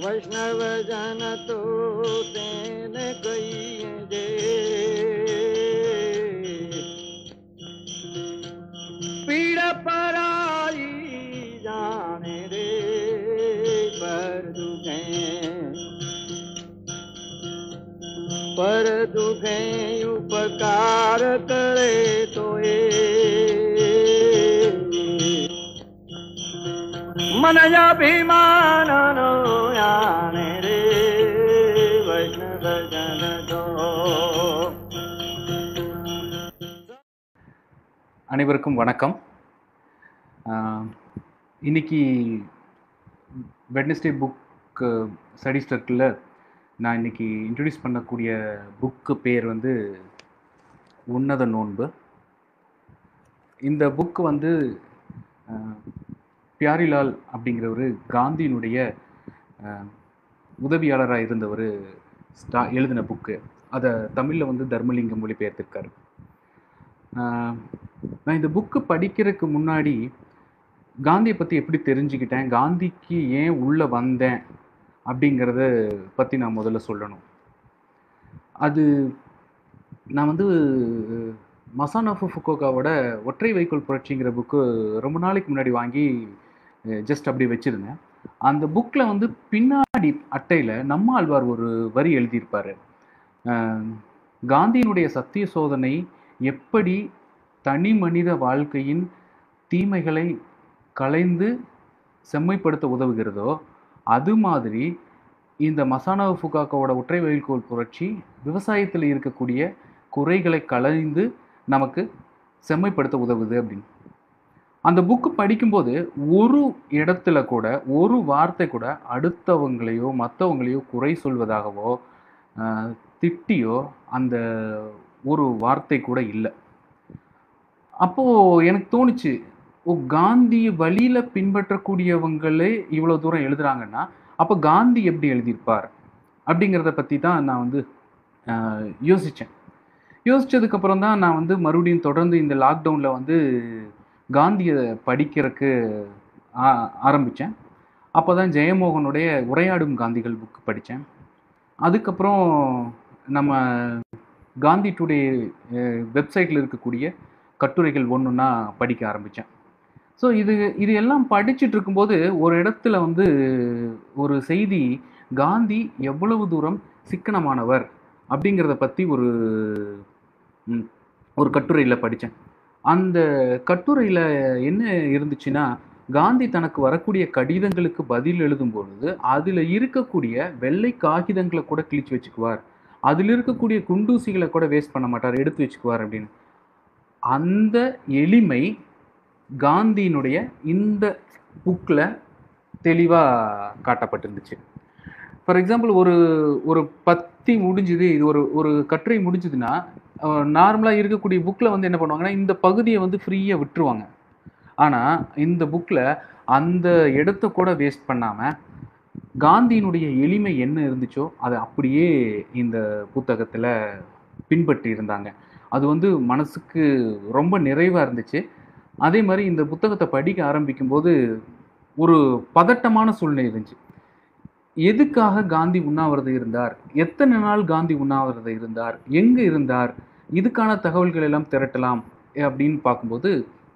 વૈષ્ણવ જન તો તેને કહીએ જે પીડ પરાઈ જાણે રે પર દુખે પર દુખે ઉપકાર કરે તો એ મન અભિમાન નો યાને રે વૈષ્ણવ જન તો அனைவருக்கும் வணக்கம் ஆஹ் இன்னைக்கு வெட்னஸ்டே புக் ஸ்டடீஸ் சர்க்கிளில் நான் இன்னைக்கு இன்ட்ரடியூஸ் பண்ணக்கூடிய புக்கு பேர் வந்து உன்னத நோன்பு இந்த புக்கு வந்து ஆஹ், பியாரிலால் அப்படிங்கிறவர் காந்தியினுடைய ஆஹ், உதவியாளராக இருந்தவர் ஸ்டா எழுதின புக்கு அதை தமிழில் வந்து தர்மலிங்கம் மொழிபெயர்த்திருக்காரு ஆஹ் நான் இந்த புக்கு படிக்கிறதுக்கு முன்னாடி காந்தியை பற்றி எப்படி தெரிஞ்சுக்கிட்டேன் காந்திக்கு ஏன் உள்ளே வந்தேன் அப்படிங்கிறத பற்றி நான் முதல்ல சொல்லணும் அது நான் வந்து மசானாஃபு ஃபுக்கோகாவோட ஒற்றை வைக்கோல் புரட்சிங்கிற புக்கு ரொம்ப நாளைக்கு முன்னாடி வாங்கி ஜஸ்ட் அப்படி வச்சுருந்தேன் அந்த புக்கில் வந்து பின்னாடி அட்டையில் நம்மாழ்வார் ஒரு வரி எழுதியிருப்பார் காந்தியினுடைய சத்திய சோதனை எப்படி தனி மனித வாழ்க்கையின் தீமைகளை களைந்து செம்மைப்படுத்த உதவுகிறதோ அது மாதிரி இந்த மசானா ஃபுகாக்காவோட ஒற்றை வைக்கோல் புரட்சி விவசாயத்தில் இருக்கக்கூடிய குறைகளை களைந்து நமக்கு செம்மைப்படுத்த உதவுது அப்படின்னு அந்த புக்கு படிக்கும்போது ஒரு இடத்துல கூட ஒரு வார்த்தை கூட அடுத்தவங்களையோ மற்றவங்களையோ குறை சொல்வதாகவோ ஆஹ், திட்டியோ அந்த ஒரு வார்த்தை கூட இல்லை அப்போ எனக்கு தோணுச்சு ஓ காந்தி வழியில பின்பற்றக்கூடியவங்களே இவ்வளவு தூரம் எழுதுறாங்கன்னா அப்போ காந்தி எப்படி எழுதியிருப்பார் அப்படிங்கிறத பத்தி தான் நான் வந்து ஆஹ், யோசிச்சேன் யோசிச்சதுக்கு அப்புறம் தான் நான் வந்து மறுபடியும் தொடர்ந்து இந்த லாக்டவுன்ல வந்து காந்தியை படிக்கிறதுக்கு ஆ- ஆரம்பிச்சேன் அப்போதான் ஜெயமோகனுடைய உரையாடும் காந்திகள் புக் படித்தேன் அதுக்கப்புறம் நம்ம காந்தி டுடே வெப்சைட்டில் இருக்கக்கூடிய கட்டுரைகள் ஒன்றுன்னா படிக்க ஆரம்பித்தேன் ஸோ இது இது எல்லாம் படிச்சுட்டு இருக்கும்போது ஒரு இடத்துல வந்து ஒரு செய்தி காந்தி எவ்வளவு தூரம் சிக்கனமானவர் அப்படிங்கிறத பற்றி ஒரு ம், ஒரு கட்டுரையில் படித்தேன் அந்த கட்டுரையில் என்ன இருந்துச்சுன்னா காந்தி தனக்கு வரக்கூடிய கடிதங்களுக்கு பதில் எழுதும் பொழுது அதில் இருக்கக்கூடிய வெள்ளை காகிதங்களை கூட கிழிச்சு வச்சுக்குவார் அதில் இருக்கக்கூடிய குண்டூசிகளை கூட வேஸ்ட் பண்ண மாட்டார் எடுத்து வச்சுக்குவார் அப்படின்னு அந்த எளிமை காந்தியினுடைய இந்த புக்கில் தெளிவாக காட்டப்பட்டிருந்துச்சு ஃபார் எக்ஸாம்பிள் ஒரு ஒரு பத்தி முடிஞ்சுது இது ஒரு ஒரு கட்டுரை முடிஞ்சுதுன்னா நார்மலாக இருக்கக்கூடிய புக்கில் வந்து என்ன பண்ணுவாங்கன்னா இந்த பகுதியை வந்து ஃப்ரீயாக விட்டுருவாங்க ஆனால் இந்த புக்கில் அந்த இடத்த கூட வேஸ்ட் பண்ணாமல் காந்தியினுடைய எளிமை என்ன இருந்துச்சோ அதை அப்படியே இந்த புத்தகத்தில் பின்பற்றி இருந்தாங்க அது வந்து மனசுக்கு ரொம்ப நிறைவாக இருந்துச்சு அதே மாதிரி இந்த புத்தகத்தை படிக்க ஆரம்பிக்கும்போது ஒரு பதட்டமான சூழ்நிலை இருந்துச்சு எதுக்காக காந்தி உண்ணாவிரதம் இருந்தார் எத்தனை நாள் காந்தி உண்ணாவிரதம் இருந்தார் எங்கே இருந்தார் இதுக்கான தகவல்கள் எல்லாம் திரட்டலாம் அப்படின்னு பார்க்கும்போது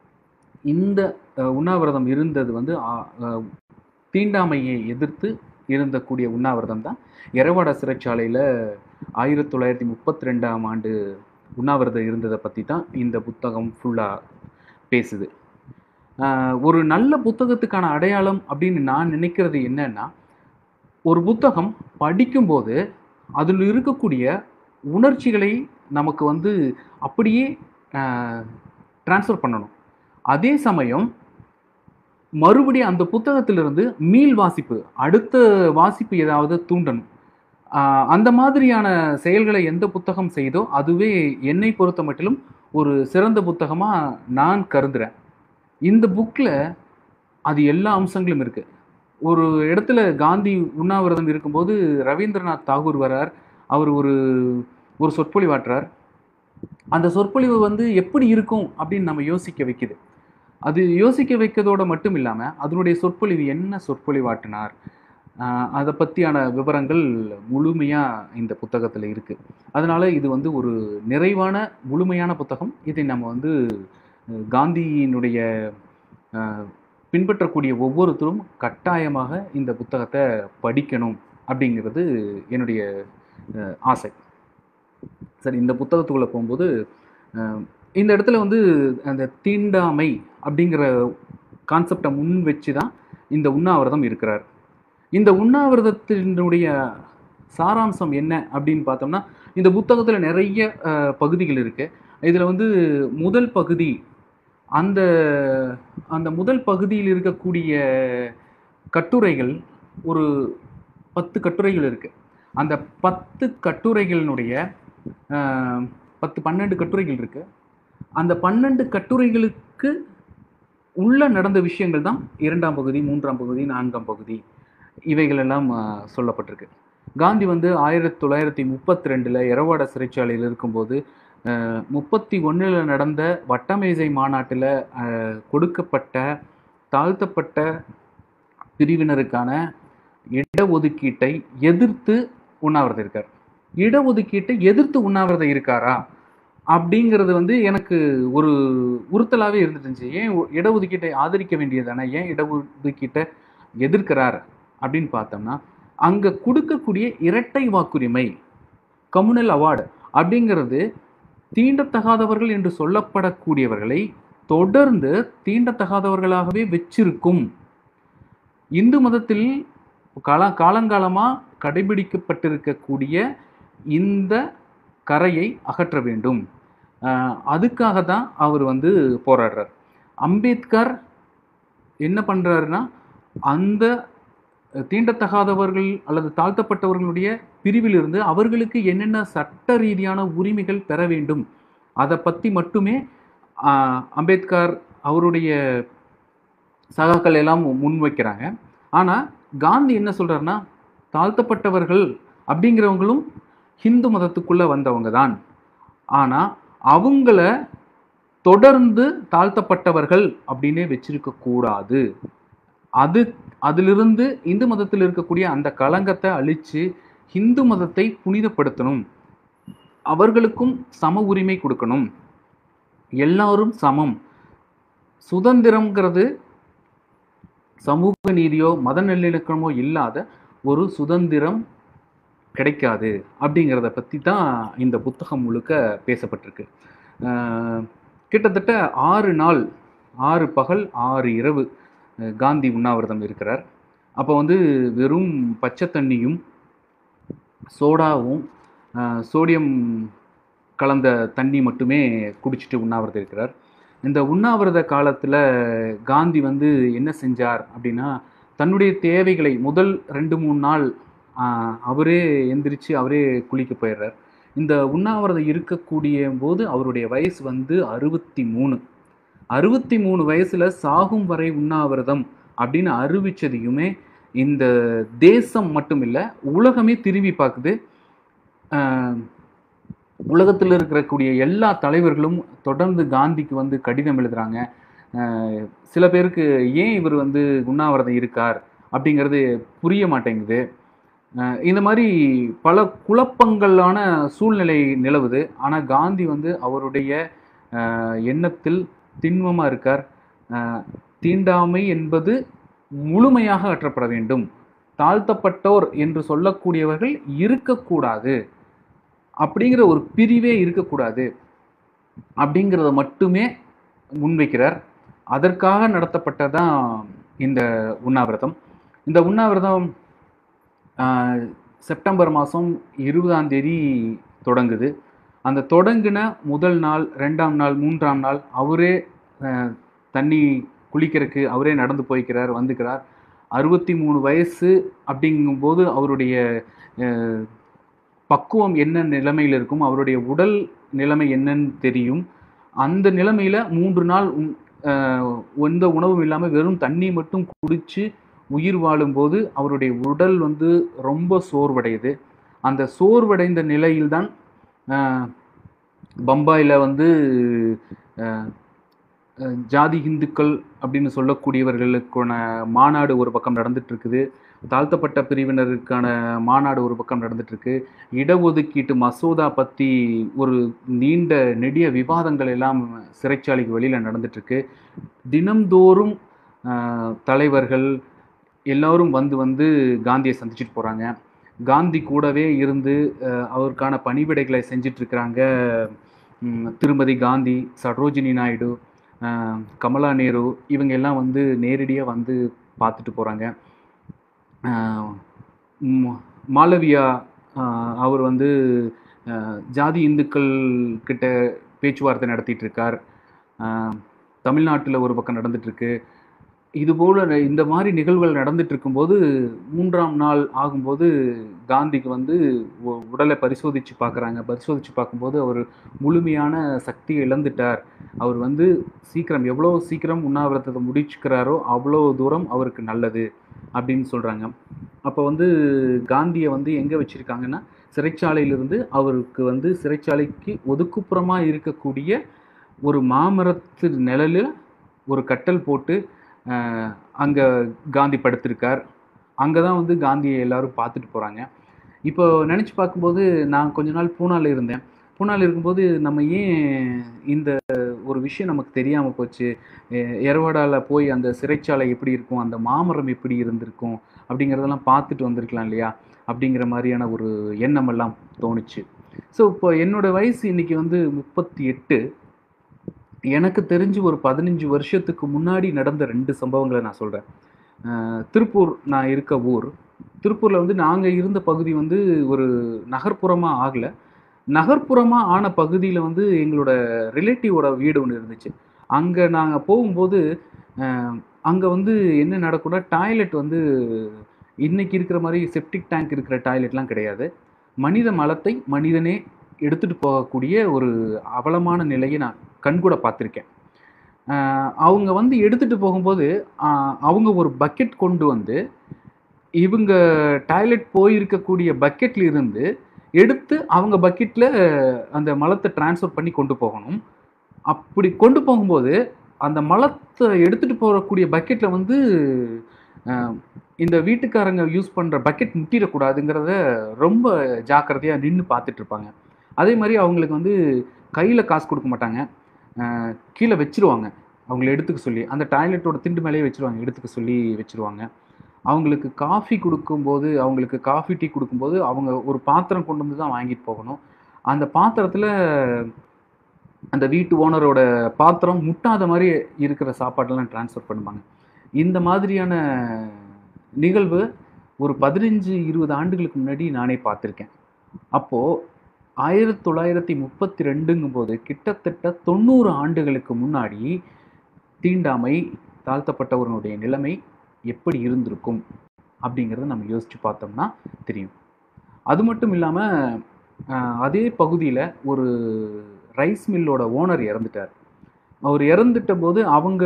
இந்த அஹ், உண்ணாவிரதம் இருந்தது வந்து ஆ- அஹ், தீண்டாமையை எதிர்த்து இருந்தக்கூடிய உண்ணாவிரதம் தான் எரவாடா சிறைச்சாலையில் ஆயிரத்தி தொள்ளாயிரத்தி முப்பத்தி ரெண்டாம் ஆண்டு உண்ணாவிரதம் இருந்ததை பற்றி தான் இந்த புத்தகம் ஃபுல்லாக பேசுது ஆஹ் ஒரு நல்ல புத்தகத்துக்கான அடையாளம் அப்படின்னு நான் நினைக்கிறது என்னன்னா ஒரு புத்தகம் படிக்கும்போது அதில் இருக்கக்கூடிய உணர்ச்சிகளை நமக்கு வந்து அப்படியே ட்ரான்ஸ்ஃபர் பண்ணணும் அதே சமயம் மறுபடியும் அந்த புத்தகத்திலிருந்து மீள் வாசிப்பு அடுத்த வாசிப்பு ஏதாவது தூண்டணும் ஆஹ் அந்த மாதிரியான செயல்களை எந்த புத்தகம் செய்தோ அதுவே என்னை பொறுத்த மட்டிலும் ஒரு சிறந்த புத்தகமாக நான் கருதுறேன் இந்த புக்கில் அது எல்லா அம்சங்களும் இருக்கு ஒரு இடத்துல காந்தி உண்ணாவிரதம் இருக்கும்போது ரவீந்திரநாத் தாகூர் வரார் அவர் ஒரு ஒரு சொற்பொழிவாற்றார் அந்த சொற்பொழிவு வந்து எப்படி இருக்கும் அப்படின்னு நம்ம யோசிக்க வைக்குது அது யோசிக்க வைக்கிறதோட மட்டும் இல்லாமல் அதனுடைய சொற்பொழிவு என்ன சொற்பொழிவாற்றினார் அதை பற்றியான விவரங்கள் முழுமையாக இந்த புத்தகத்தில் இருக்குது அதனால் இது வந்து ஒரு நிறைவான முழுமையான புத்தகம் இதை நம்ம வந்து அஹ், காந்தியினுடைய அஹ், பின்பற்றக்கூடிய ஒவ்வொருத்தரும் கட்டாயமாக இந்த புத்தகத்தை படிக்கணும் அப்படிங்கிறது என்னுடைய அஹ், ஆசை சரி இந்த புத்தகத்துக்குள்ளே போகும்போது அஹ், இந்த இடத்துல வந்து அந்த தீண்டாமை அப்படிங்கிற கான்செப்டை முன் வச்சு தான் இந்த உண்ணாவிரதம் இருக்கிறார் இந்த உண்ணாவிரதத்தினுடைய சாராம்சம் என்ன அப்படின்னு பார்த்தோம்னா இந்த புத்தகத்தில் நிறைய அஹ், பகுதிகள் இருக்கு இதில் வந்து முதல் பகுதி அந்த அந்த முதல் பகுதியில் இருக்கக்கூடிய கட்டுரைகள் ஒரு பத்து கட்டுரைகள் இருக்கு அந்த பத்து கட்டுரைகளினுடைய அஹ், பத்து பன்னெண்டு கட்டுரைகள் இருக்கு அந்த பன்னெண்டு கட்டுரைகளுக்கு உள்ள நடந்த விஷயங்கள் தான் இரண்டாம் பகுதி மூன்றாம் பகுதி நான்காம் பகுதி இவைகள் எல்லாம் அஹ், சொல்லப்பட்டிருக்கு காந்தி வந்து ஆயிரத்தி தொள்ளாயிரத்தி முப்பத்தி ரெண்டில் எரவாட சிறைச்சாலையில் இருக்கும்போது முப்பத்தி ஒன்றில் நடந்த வட்டமேஜை மாநாட்டில் கொடுக்கப்பட்ட தாழ்த்தப்பட்ட பிரிவினருக்கான இடஒதுக்கீட்டை எதிர்த்து உண்ணாவிரதம் இருக்கார் இடஒதுக்கீட்டை எதிர்த்து உண்ணாவிரதம் இருக்காரா அப்படிங்கிறது வந்து எனக்கு ஒரு உறுத்தலாகவே இருந்துட்டு இருந்துச்சு ஏன் ஒ- இடஒதுக்கீட்டை ஆதரிக்க வேண்டியதானே ஏன் இடஒதுக்கீட்டை எதிர்க்கிறார் அப்படின்னு பார்த்தோம்னா அங்கே கொடுக்கக்கூடிய இரட்டை வாக்குரிமை கம்யூனல் அவார்டு அப்படிங்கிறது தீண்டத்தகாதவர்கள் என்று சொல்லப்படக்கூடியவர்களை தொடர்ந்து தீண்டத்தகாதவர்களாகவே வச்சிருக்கும் இந்து மதத்தில் கால காலங்காலமாக கடைபிடிக்கப்பட்டிருக்கக்கூடிய இந்த கரையை அகற்ற வேண்டும் ஆஹ் அதுக்காக தான் அவர் வந்து போராடுறார் அம்பேத்கர் என்ன பண்றாருன்னா அந்த தீண்டத்தகாதவர்கள் அல்லது தாழ்த்தப்பட்டவர்களுடைய பிரிவிலிருந்து அவர்களுக்கு என்னென்ன சட்ட ரீதியான உரிமைகள் பெற வேண்டும் அதை பற்றி மட்டுமே ஆஹ், அம்பேத்கர் அவருடைய சகாக்கள் எல்லாம் முன்வைக்கிறாங்க ஆனால் காந்தி என்ன சொல்றாருன்னா தாழ்த்தப்பட்டவர்கள் அப்படிங்கிறவங்களும் ஹிந்து மதத்துக்குள்ள வந்தவங்க தான் ஆனால் அவங்கள தொடர்ந்து தாழ்த்தப்பட்டவர்கள் அப்படின்னே வச்சிருக்க கூடாது அது அதிலிருந்து இந்து மதத்தில் இருக்கக்கூடிய அந்த களங்கத்தை அழிச்சு ஹிந்து மதத்தை புனிதப்படுத்தணும் அவர்களுக்கும் சம உரிமை கொடுக்கணும் எல்லாரும் சமம் சுதந்திரம்ங்கிறது சமூக நீதியோ மத நல்லிணக்கமோ இல்லாத ஒரு சுதந்திரம் கிடைக்காது அப்படிங்கிறத பற்றி தான் இந்த புத்தகம் முழுக்க பேசப்பட்டிருக்கு ஆஹ் கிட்டத்தட்ட ஆறு நாள் ஆறு பகல் ஆறு இரவு அஹ் காந்தி உண்ணாவிரதம் இருக்கிறார் அப்போ வந்து வெறும் பச்சை தண்ணியும் சோடாவும் ஆஹ் சோடியம் கலந்த தண்ணி மட்டுமே குடிச்சிட்டு உண்ணாவிரதம் இருக்கிறார் இந்த உண்ணாவிரத காலத்தில் காந்தி வந்து என்ன செஞ்சார் அப்படின்னா தன்னுடைய தேவைகளை முதல் ரெண்டு மூணு நாள் ஆஹ், அவரே எந்திரிச்சு அவரே குளிக்க போயிடுறார் இந்த உண்ணாவிரதம் இருக்கக்கூடிய போது அவருடைய வயசு வந்து அறுபத்தி மூணு அறுபத்தி மூணு வயசுல சாகும் வரை உண்ணாவிரதம் அப்படின்னு அறிவிச்சதையுமே இந்த தேசம் மட்டும் இல்லை உலகமே திரும்பி பார்க்குது ஆஹ், உலகத்தில் இருக்கக்கூடிய எல்லா தலைவர்களும் தொடர்ந்து காந்திக்கு வந்து கடிதம் எழுதுறாங்க ஆஹ், சில பேருக்கு ஏன் இவர் வந்து உண்ணாவிரதம் இருக்கார் அப்படிங்கிறது புரிய மாட்டேங்குது ஆஹ், இந்த மாதிரி பல குழப்பங்களான சூழ்நிலை நிலவுது ஆனால் காந்தி வந்து அவருடைய ஆஹ், எண்ணத்தில் திண்மமாக இருக்கார் ஆஹ், தீண்டாமை என்பது முழுமையாக அற்றப்பட வேண்டும் தாழ்த்தப்பட்டோர் என்று சொல்லக்கூடியவர்கள் இருக்கக்கூடாது அப்படிங்கிற ஒரு பிரிவே இருக்கக்கூடாது அப்படிங்கிறத மட்டுமே முன்வைக்கிறார் அதற்காக நடத்தப்பட்டதான் இந்த உண்ணாவிரதம் இந்த உண்ணாவிரதம் ஆஹ், செப்டம்பர் மாதம் இருபதாம் தேதி தொடங்குது அந்த தொடங்கின முதல் நாள் ரெண்டாம் நாள் மூன்றாம் நாள் அவரே ஆஹ், தண்ணி குளிக்கிறதுக்கு அவரே நடந்து போய்க்கிறார் வந்துக்கிறார் அறுபத்தி மூணு வயசு அப்படிங்கும்போது அவருடைய ஆஹ், பக்குவம் என்ன நிலைமையில் இருக்கும் அவருடைய உடல் நிலைமை என்னன்னு தெரியும் அந்த நிலைமையில மூன்று நாள் உண்- ஆஹ், எந்த உணவும் இல்லாமல் வெறும் தண்ணி மட்டும் குடிச்சு உயிர் வாழும்போது அவருடைய உடல் வந்து ரொம்ப சோர்வடையுது அந்த சோர்வடைந்த நிலையில்தான் ஆஹ், பம்பாயில வந்து ஆஹ், அஹ், ஜாதி இந்துக்கள் அப்படின்னு சொல்லக்கூடியவர்களுக்கான மாநாடு ஒரு பக்கம் நடந்துட்டு இருக்குது தாழ்த்தப்பட்ட பிரிவினருக்கான மாநாடு ஒரு பக்கம் நடந்துட்டு இருக்கு இடஒதுக்கீட்டு மசோதா பற்றி ஒரு நீண்ட நெடிய விவாதங்கள் எல்லாம் சிறைச்சாலைக்கு வெளியில் நடந்துட்டு இருக்கு தினம்தோறும் ஆஹ், தலைவர்கள் எல்லோரும் வந்து வந்து காந்தியை சந்திச்சுட்டு போகிறாங்க காந்தி கூடவே இருந்து ஆஹ், அவருக்கான பணிவிடைகளை செஞ்சிட்டு இருக்கிறாங்க ம், திருமதி காந்தி சரோஜினி நாயுடு ஆஹ், கமலா நேரு இவங்க எல்லாம் வந்து நேரடியாக வந்து பார்த்துட்டு போகிறாங்க மாளவியா ஆஹ், அவர் வந்து ஆஹ், ஜாதி இந்துக்கள் கிட்ட பேச்சுவார்த்தை நடத்திட்டு இருக்கார் தமிழ்நாட்டில் ஒரு பக்கம் நடந்துட்டு இருக்கு இது போல ந- இந்த மாதிரி நிகழ்வுகள் நடந்துட்டு இருக்கும்போது மூன்றாம் நாள் ஆகும்போது காந்திக்கு வந்து உ- உடலை பரிசோதிச்சு பார்க்குறாங்க பரிசோதிச்சு பார்க்கும்போது அவர் முழுமையான சக்தியை இழந்துட்டார் அவர் வந்து சீக்கிரம் எவ்வளோ சீக்கிரம் உண்ணாவிரதத்தை முடிச்சுக்கிறாரோ அவ்வளோ தூரம் அவருக்கு நல்லது அப்படின்னு சொல்கிறாங்க அப்போ வந்து காந்தியை வந்து எங்கே வச்சுருக்காங்கன்னா சிறைச்சாலையிலிருந்து அவருக்கு வந்து சிறைச்சாலைக்கு ஒதுக்குப்புறமாக இருக்கக்கூடிய ஒரு மாமரத்து நிழலில் ஒரு கட்டல் போட்டு அங்கே காந்தி படுத்திருக்கார் அங்கே தான் வந்து காந்தியை எல்லாரும் பார்த்துட்டு போகிறாங்க இப்போ நினச்சி பார்க்கும்போது நான் கொஞ்ச நாள் பூனால இருந்தேன் பூனால இருக்கும்போது நம்ம ஏன் இந்த ஒரு விஷயம் நமக்கு தெரியாமல் போச்சு எ- எரவாடால போய் அந்த சிறைச்சாலை எப்படி இருக்கும் அந்த மாமரம் எப்படி இருந்திருக்கும் அப்படிங்கிறதெல்லாம் பார்த்துட்டு வந்திருக்கலாம் இல்லையா அப்படிங்கிற மாதிரியான ஒரு எண்ணம் எல்லாம் தோணுச்சு ஸோ இப்போ என்னோட வயசு இன்னைக்கு வந்து முப்பத்தி எட்டு எனக்கு தெரிஞ்சு ஒரு பதினஞ்சு வருஷத்துக்கு முன்னாடி நடந்த ரெண்டு சம்பவங்களை நான் சொல்கிறேன் திருப்பூர் நான் இருக்க ஊர் திருப்பூரில் வந்து நாங்கள் இருந்த பகுதி வந்து ஒரு நகர்ப்புறமாக ஆகலை நகர்ப்புறமாக ஆன பகுதியில் வந்து எங்களோட ரிலேட்டிவோட வீடு ஒன்று இருந்துச்சு அங்கே நாங்கள் போகும்போது அங்கே வந்து என்ன நடக்கும்னா டாய்லெட் வந்து இன்னைக்கு இருக்கிற மாதிரி செப்டிக் டேங்க் இருக்கிற டாய்லெட்லாம் கிடையாது மனித மலத்தை மனிதனே எடுத்துகிட்டு போகக்கூடிய ஒரு அவலமான நிலையை நான் கண்கூட பார்த்துருக்கேன் ஆஹ் அவங்க வந்து எடுத்துகிட்டு போகும்போது ஆஹ் அவங்க ஒரு பக்கெட் கொண்டு வந்து இவங்க டாய்லெட் போயிருக்கக்கூடிய பக்கெட்ல இருந்து எடுத்து அவங்க பக்கெட்டில் அந்த மலத்தை ட்ரான்ஸ்ஃபர் பண்ணி கொண்டு போகணும் அப்படி கொண்டு போகும்போது அந்த மலத்தை எடுத்துகிட்டு போகக்கூடிய பக்கெட்டில் வந்து ஆஹ் இந்த வீட்டுக்காரங்க யூஸ் பண்ணுற பக்கெட் முட்டிடக்கூடாதுங்கிறத ரொம்ப ஜாக்கிரதையாக நின்று பார்த்துட்டு இருப்பாங்க அதே மாதிரி அவங்களுக்கு வந்து கையில் காசு கொடுக்க மாட்டாங்க ஆஹ் கீழே வச்சிருவாங்க அவங்கள எடுத்துக்க சொல்லி அந்த டாய்லெட்டோட திண்டு மேலேயே வச்சிருவாங்க எடுத்துக்க சொல்லி வச்சிருவாங்க அவங்களுக்கு காஃபி கொடுக்கும்போது அவங்களுக்கு காஃபி டீ கொடுக்கும்போது அவங்க ஒரு பாத்திரம் கொண்டு வந்து தான் வாங்கிட்டு போகணும் அந்த பாத்திரத்தில் அந்த வீட்டு ஓனரோட பாத்திரம் முட்டாத மாதிரி இருக்கிற சாப்பாட்டெல்லாம் ட்ரான்ஸ்ஃபர் பண்ணுவாங்க இந்த மாதிரியான நிகழ்வு ஒரு பதினஞ்சு இருபது ஆண்டுகளுக்கு முன்னாடி நானே பார்த்துருக்கேன் அப்போது ஆயிரத்தி தொள்ளாயிரத்தி முப்பத்தி ரெண்டுங்கும் போது கிட்டத்தட்ட தொண்ணூறு ஆண்டுகளுக்கு முன்னாடி தீண்டாமை தாழ்த்தப்பட்டவர்களுடைய நிலைமை எப்படி இருந்திருக்கும் அப்படிங்கிறத நம்ம யோசிச்சு பார்த்தோம்னா தெரியும் அது மட்டும் இல்லாமல் அதே பகுதியில் ஒரு ரைஸ் மில்லோட ஓனர் இறந்துட்டார் அவர் இறந்துட்ட போது அவங்க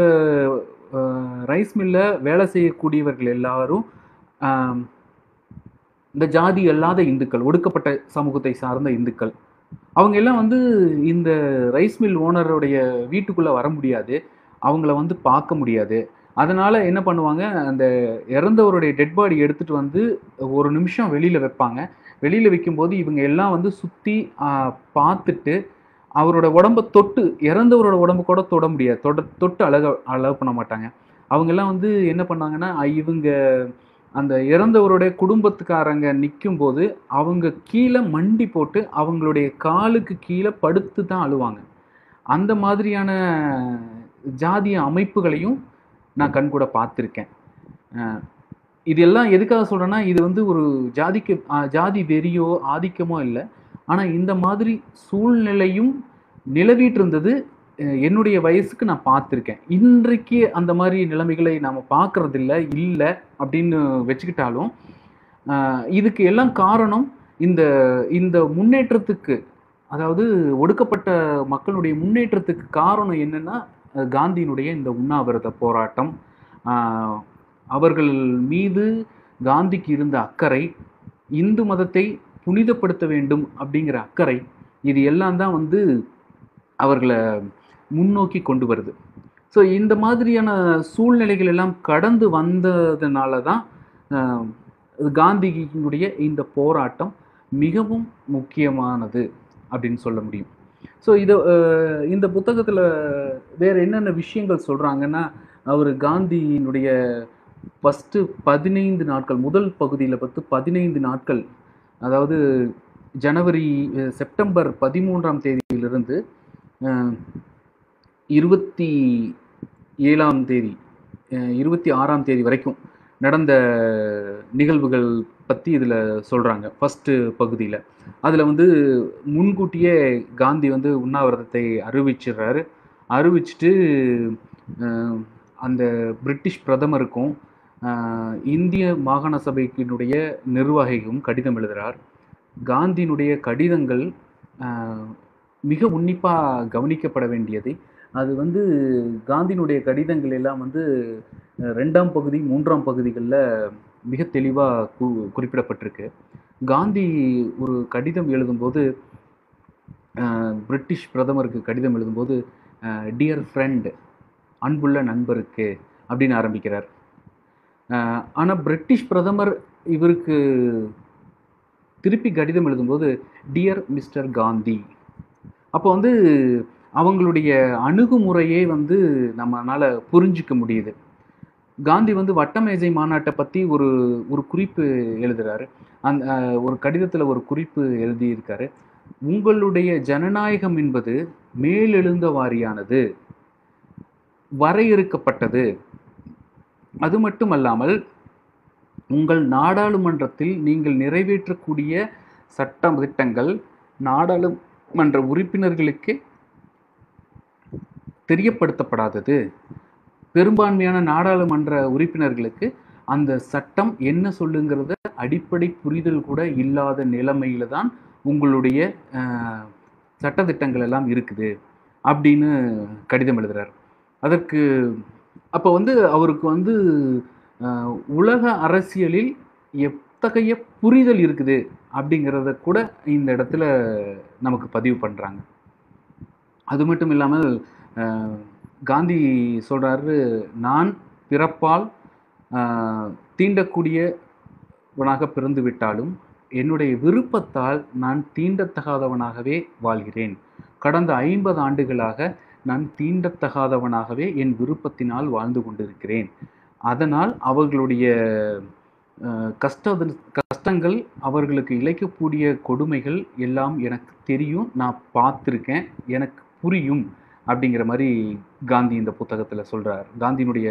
ரைஸ் மில்லில் வேலை செய்யக்கூடியவர்கள் எல்லாரும் ஆஹ், இந்த ஜாதி அல்லாத இந்துக்கள் ஒடுக்கப்பட்ட சமூகத்தை சார்ந்த இந்துக்கள் அவங்க எல்லாம் வந்து இந்த ரைஸ் மில் ஓனருடைய வீட்டுக்குள்ளே வர முடியாது அவங்கள வந்து பார்க்க முடியாது அதனால என்ன பண்ணுவாங்க அந்த இறந்தவருடைய டெட் பாடி எடுத்துட்டு வந்து ஒரு நிமிஷம் வெளியில வைப்பாங்க வெளியில வைக்கும்போது இவங்க எல்லாம் வந்து சுத்தி ஆஹ், பார்த்துட்டு அவரோட உடம்ப தொட்டு இறந்தவரோட உடம்பு கூட தொட முடியாது தொட தொட்டு அழக அலோவ் பண்ண மாட்டாங்க அவங்க எல்லாம் வந்து என்ன பண்ணாங்கன்னா அஹ், இவங்க அந்த இறந்தவருடைய குடும்பத்துக்காரங்க நிற்கும் போது அவங்க கீழே மண்டி போட்டு அவங்களுடைய காலுக்கு கீழே படுத்து தான் அழுவாங்க அந்த மாதிரியான ஜாதிய அமைப்புகளையும் நான் கண்கூட பார்த்துருக்கேன் அஹ் இது எல்லாம் எதுக்காக சொல்றேன்னா இது வந்து ஒரு ஜாதிக்கு அஹ் ஜாதி வெறியோ ஆதிக்கமோ இல்லை ஆனால் இந்த மாதிரி சூழ்நிலையும் நிலவிட்டு இருந்தது அஹ் என்னுடைய வயசுக்கு நான் பார்த்துருக்கேன் இன்றைக்கு அந்த மாதிரி நிலைமைகளை நாம் பார்க்கறதில்ல இல்லை அப்படின்னு வச்சுக்கிட்டாலும் அஹ் இதுக்கு எல்லாம் காரணம் இந்த இந்த முன்னேற்றத்துக்கு அதாவது ஒடுக்கப்பட்ட மக்களுடைய முன்னேற்றத்துக்கு காரணம் என்னன்னா அஹ் காந்தியினுடைய இந்த உண்ணாவிரத போராட்டம் ஆஹ் அவர்கள் மீது காந்திக்கு இருந்த அக்கறை இந்து மதத்தை புனிதப்படுத்த வேண்டும் அப்படிங்கிற அக்கறை இது எல்லாம் தான் வந்து அவர்களை முன்னோக்கி கொண்டு வருது ஸோ இந்த மாதிரியான சூழ்நிலைகள் எல்லாம் கடந்து வந்ததுனால தான் ஆஹ், காந்தியினுடைய இந்த போராட்டம் மிகவும் முக்கியமானது அப்படின்னு சொல்ல முடியும் ஸோ இதை அஹ், இந்த புத்தகத்தில் வேற என்னென்ன விஷயங்கள் சொல்கிறாங்கன்னா அவர் காந்தியினுடைய ஃபஸ்ட்டு பதினைந்து நாட்கள் முதல் பகுதியில் பார்த்து பதினைந்து நாட்கள் அதாவது ஜனவரி அஹ், செப்டம்பர் பதிமூன்றாம் தேதியிலிருந்து அஹ், இருபத்தி ஏழாம் தேதி அஹ், இருபத்தி ஆறாம் தேதி வரைக்கும் நடந்த நிகழ்வுகள் பற்றி இதில் சொல்கிறாங்க ஃபஸ்ட்டு பகுதியில் அதில் வந்து முன்கூட்டியே காந்தி வந்து உண்ணாவிரதத்தை அறிவிச்சிடுறாரு அறிவிச்சிட்டு அஹ், அந்த பிரிட்டிஷ் பிரதமருக்கும் அஹ், இந்திய மாகாண சபைக்கினுடைய நிர்வாகிக்கும் கடிதம் எழுதுகிறார் காந்தியினுடைய கடிதங்கள் அஹ், மிக உன்னிப்பாக கவனிக்கப்பட வேண்டியது அது வந்து காந்தியினுடைய கடிதங்கள் எல்லாம் வந்து அஹ், ரெண்டாம் பகுதி மூன்றாம் பகுதிகளில் மிக தெளிவாக கு குறிப்பிடப்பட்டிருக்கு காந்தி ஒரு கடிதம் எழுதும்போது அஹ், பிரிட்டிஷ் பிரதமருக்கு கடிதம் எழுதும்போது டியர் ஃப்ரெண்ட் அன்புள்ள நண்பருக்கு அப்படின்னு ஆரம்பிக்கிறார் ஆனால் பிரிட்டிஷ் பிரதமர் இவருக்கு திருப்பி கடிதம் எழுதும்போது டியர் மிஸ்டர் காந்தி அப்போ வந்து அவங்களுடைய அணுகுமுறையே வந்து நம்மளால் புரிஞ்சிக்க முடியுது காந்தி வந்து வட்டமேஜை மாநாட்டை பற்றி ஒரு ஒரு குறிப்பு எழுதுறாரு அந்த அஹ், ஒரு கடிதத்தில் ஒரு குறிப்பு எழுதியிருக்காரு உங்களுடைய ஜனநாயகம் என்பது மேலெழுந்த வாரியானது வரையறுக்கப்பட்டது அது மட்டுமல்லாமல் உங்கள் நாடாளுமன்றத்தில் நீங்கள் நிறைவேற்றக்கூடிய சட்ட திட்டங்கள் நாடாளுமன்ற உறுப்பினர்களுக்கு தெரியப்படுத்தப்படாதது பெரும்பான்மையான நாடாளுமன்ற உறுப்பினர்களுக்கு அந்த சட்டம் என்ன சொல்லுங்கிறத அடிப்படை புரிதல் கூட இல்லாத நிலைமையில தான் உங்களுடைய அஹ், சட்டதிட்டங்கள் எல்லாம் இருக்குது அப்படின்னு கடிதம் எழுதுறார் அதற்கு அப்போ வந்து அவருக்கு வந்து அஹ், உலக அரசியலில் எத்தகைய புரிதல் இருக்குது அப்படிங்கிறத கூட இந்த இடத்துல நமக்கு பதிவு பண்ணுறாங்க அது மட்டும் இல்லாமல் அஹ், காந்தி சொல்கிறாரு நான் பிறப்பால் அஹ், தீண்டக்கூடியவனாக பிறந்து விட்டாலும் என்னுடைய விருப்பத்தால் நான் தீண்டத்தகாதவனாகவே வாழ்கிறேன் கடந்த ஐம்பது ஆண்டுகளாக நான் தீண்டத்தகாதவனாகவே என் விருப்பத்தினால் வாழ்ந்து கொண்டிருக்கிறேன் அதனால் அவர்களுடைய அஹ், கஷ்ட கஷ்டங்கள் அவர்களுக்கு இழைக்கக்கூடிய கொடுமைகள் எல்லாம் எனக்கு தெரியும் நான் பார்த்துருக்கேன் எனக்கு புரியும் அப்படிங்கிற மாதிரி காந்தி இந்த புத்தகத்தில் சொல்றார் காந்தியினுடைய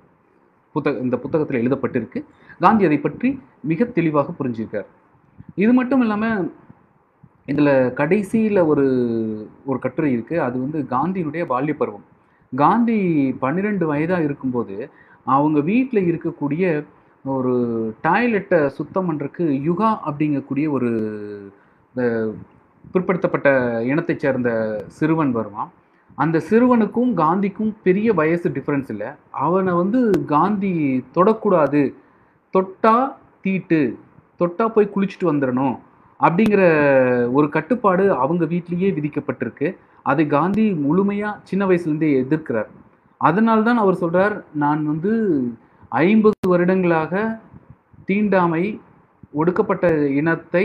புத்தக இந்த புத்தகத்தில் எழுதப்பட்டிருக்கு காந்தி அதை பற்றி மிக தெளிவாக புரிஞ்சிருக்கார் இது மட்டும் இல்லாமல் இதில் கடைசியில் ஒரு ஒரு கட்டுரை இருக்குது அது வந்து காந்தியினுடைய பால்ய பருவம் காந்தி பன்னிரெண்டு வயதாக இருக்கும்போது அவங்க வீட்டில் இருக்கக்கூடிய ஒரு டாய்லெட்டை சுத்தம் பண்ணுறதுக்கு யுகா அப்படிங்கக்கூடிய ஒரு அஹ், பிற்படுத்தப்பட்ட இனத்தைச் சேர்ந்த சிறுவன் வருவான் அந்த சிறுவனுக்கும் காந்திக்கும் பெரிய வயசு டிஃப்ரென்ஸ் இல்லை அவனை வந்து காந்தி தொடக்கூடாது தொட்டா தீட்டு தொட்டா போய் குளிச்சுட்டு வந்துடணும் அப்படிங்கிற ஒரு கட்டுப்பாடு அவங்க வீட்லேயே விதிக்கப்பட்டிருக்கு அதை காந்தி முழுமையாக சின்ன வயசுலேருந்தே எதிர்க்கிறார் அதனால தான் அவர் சொல்றார் நான் வந்து ஐம்பது வருடங்களாக தீண்டாமை ஒடுக்கப்பட்ட இனத்தை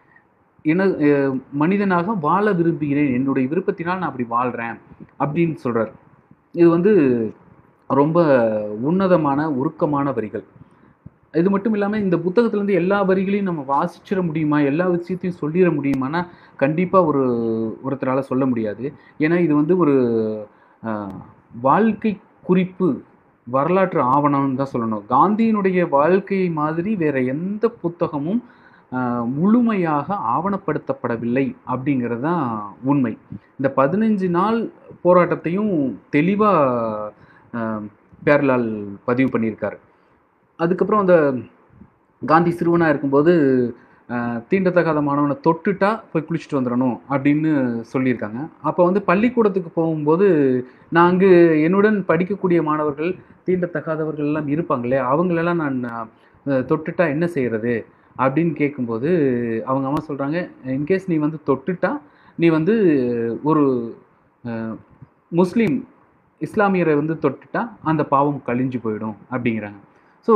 இன அஹ் மனிதனாக வாழ விரும்புகிறேன் என்னுடைய விருப்பத்தினால் நான் அப்படி வாழ்கிறேன் அப்படின்னு சொல்றார் இது வந்து ரொம்ப உன்னதமான உருக்கமான வரிகள் இது மட்டும் இல்லாமல் இந்த புத்தகத்துலேருந்து எல்லா வரிகளையும் நம்ம வாசிச்சிட முடியுமா எல்லா விஷயத்தையும் சொல்லிட முடியுமானா கண்டிப்பாக ஒரு ஒருத்தரால் சொல்ல முடியாது ஏன்னா இது வந்து ஒரு ஆஹ், வாழ்க்கை குறிப்பு வரலாற்று ஆவணம்னு தான் சொல்லணும் காந்தியினுடைய வாழ்க்கை மாதிரி வேற எந்த புத்தகமும் ஆஹ், முழுமையாக ஆவணப்படுத்தப்படவில்லை அப்படிங்கிறது தான் உண்மை இந்த பதினஞ்சு நாள் போராட்டத்தையும் தெளிவாக பேர்லால் பதிவு பண்ணியிருக்காரு அதுக்கப்புறம் அந்த காந்தி சிறுவனாக இருக்கும்போது ஆஹ், தீண்டத்தகாத மாணவனை தொட்டுட்டா போய் குளிச்சுட்டு வந்துடணும் அப்படின்னு சொல்லியிருக்காங்க அப்போ வந்து பள்ளிக்கூடத்துக்கு போகும்போது நான் அங்கு என்னுடன் படிக்கக்கூடிய மாணவர்கள் தீண்டத்தகாதவர்கள் எல்லாம் இருப்பாங்களே அவங்களெல்லாம் நான் ஆஹ், தொட்டுட்டா என்ன செய்யறது அப்படின்னு கேட்கும்போது அவங்க அம்மா சொல்கிறாங்க இன்கேஸ் நீ வந்து தொட்டுட்டா நீ வந்து ஒரு ஆஹ், முஸ்லீம் இஸ்லாமியரை வந்து தொட்டுட்டா அந்த பாவம் கழிஞ்சு போயிடும் அப்படிங்கிறாங்க ஸோ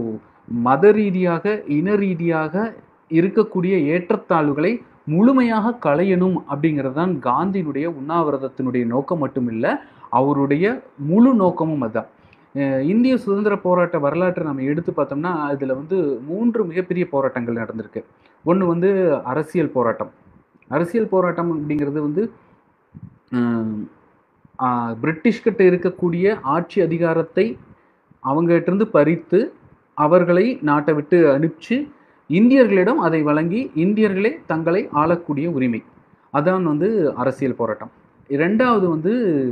மத ரீதியாக இன ரீதியாக இருக்கக்கூடிய ஏற்றத்தாழ்வுகளை முழுமையாக களையணும் அப்படிங்கிறது தான் காந்தியினுடைய உண்ணாவிரதத்தினுடைய நோக்கம் மட்டும் இல்லை அவருடைய முழு நோக்கமும் அதுதான் அஹ் இந்திய சுதந்திர போராட்ட வரலாற்றை நம்ம எடுத்து பார்த்தோம்னா அதில் வந்து மூன்று மிகப்பெரிய போராட்டங்கள் நடந்திருக்கு ஒன்று வந்து அரசியல் போராட்டம் அரசியல் போராட்டம் அப்படிங்கிறது வந்து அஹ், ஆஹ், பிரிட்டிஷ்கிட்ட இருக்கக்கூடிய ஆட்சி அதிகாரத்தை அவங்ககிட்ட இருந்து பறித்து அவர்களை நாட்டை விட்டு அனுப்பிச்சு இந்தியர்களிடம் அதை வழங்கி இந்தியர்களே தங்களை ஆளக்கூடிய உரிமை அதான் வந்து அரசியல் போராட்டம் இரண்டாவது வந்து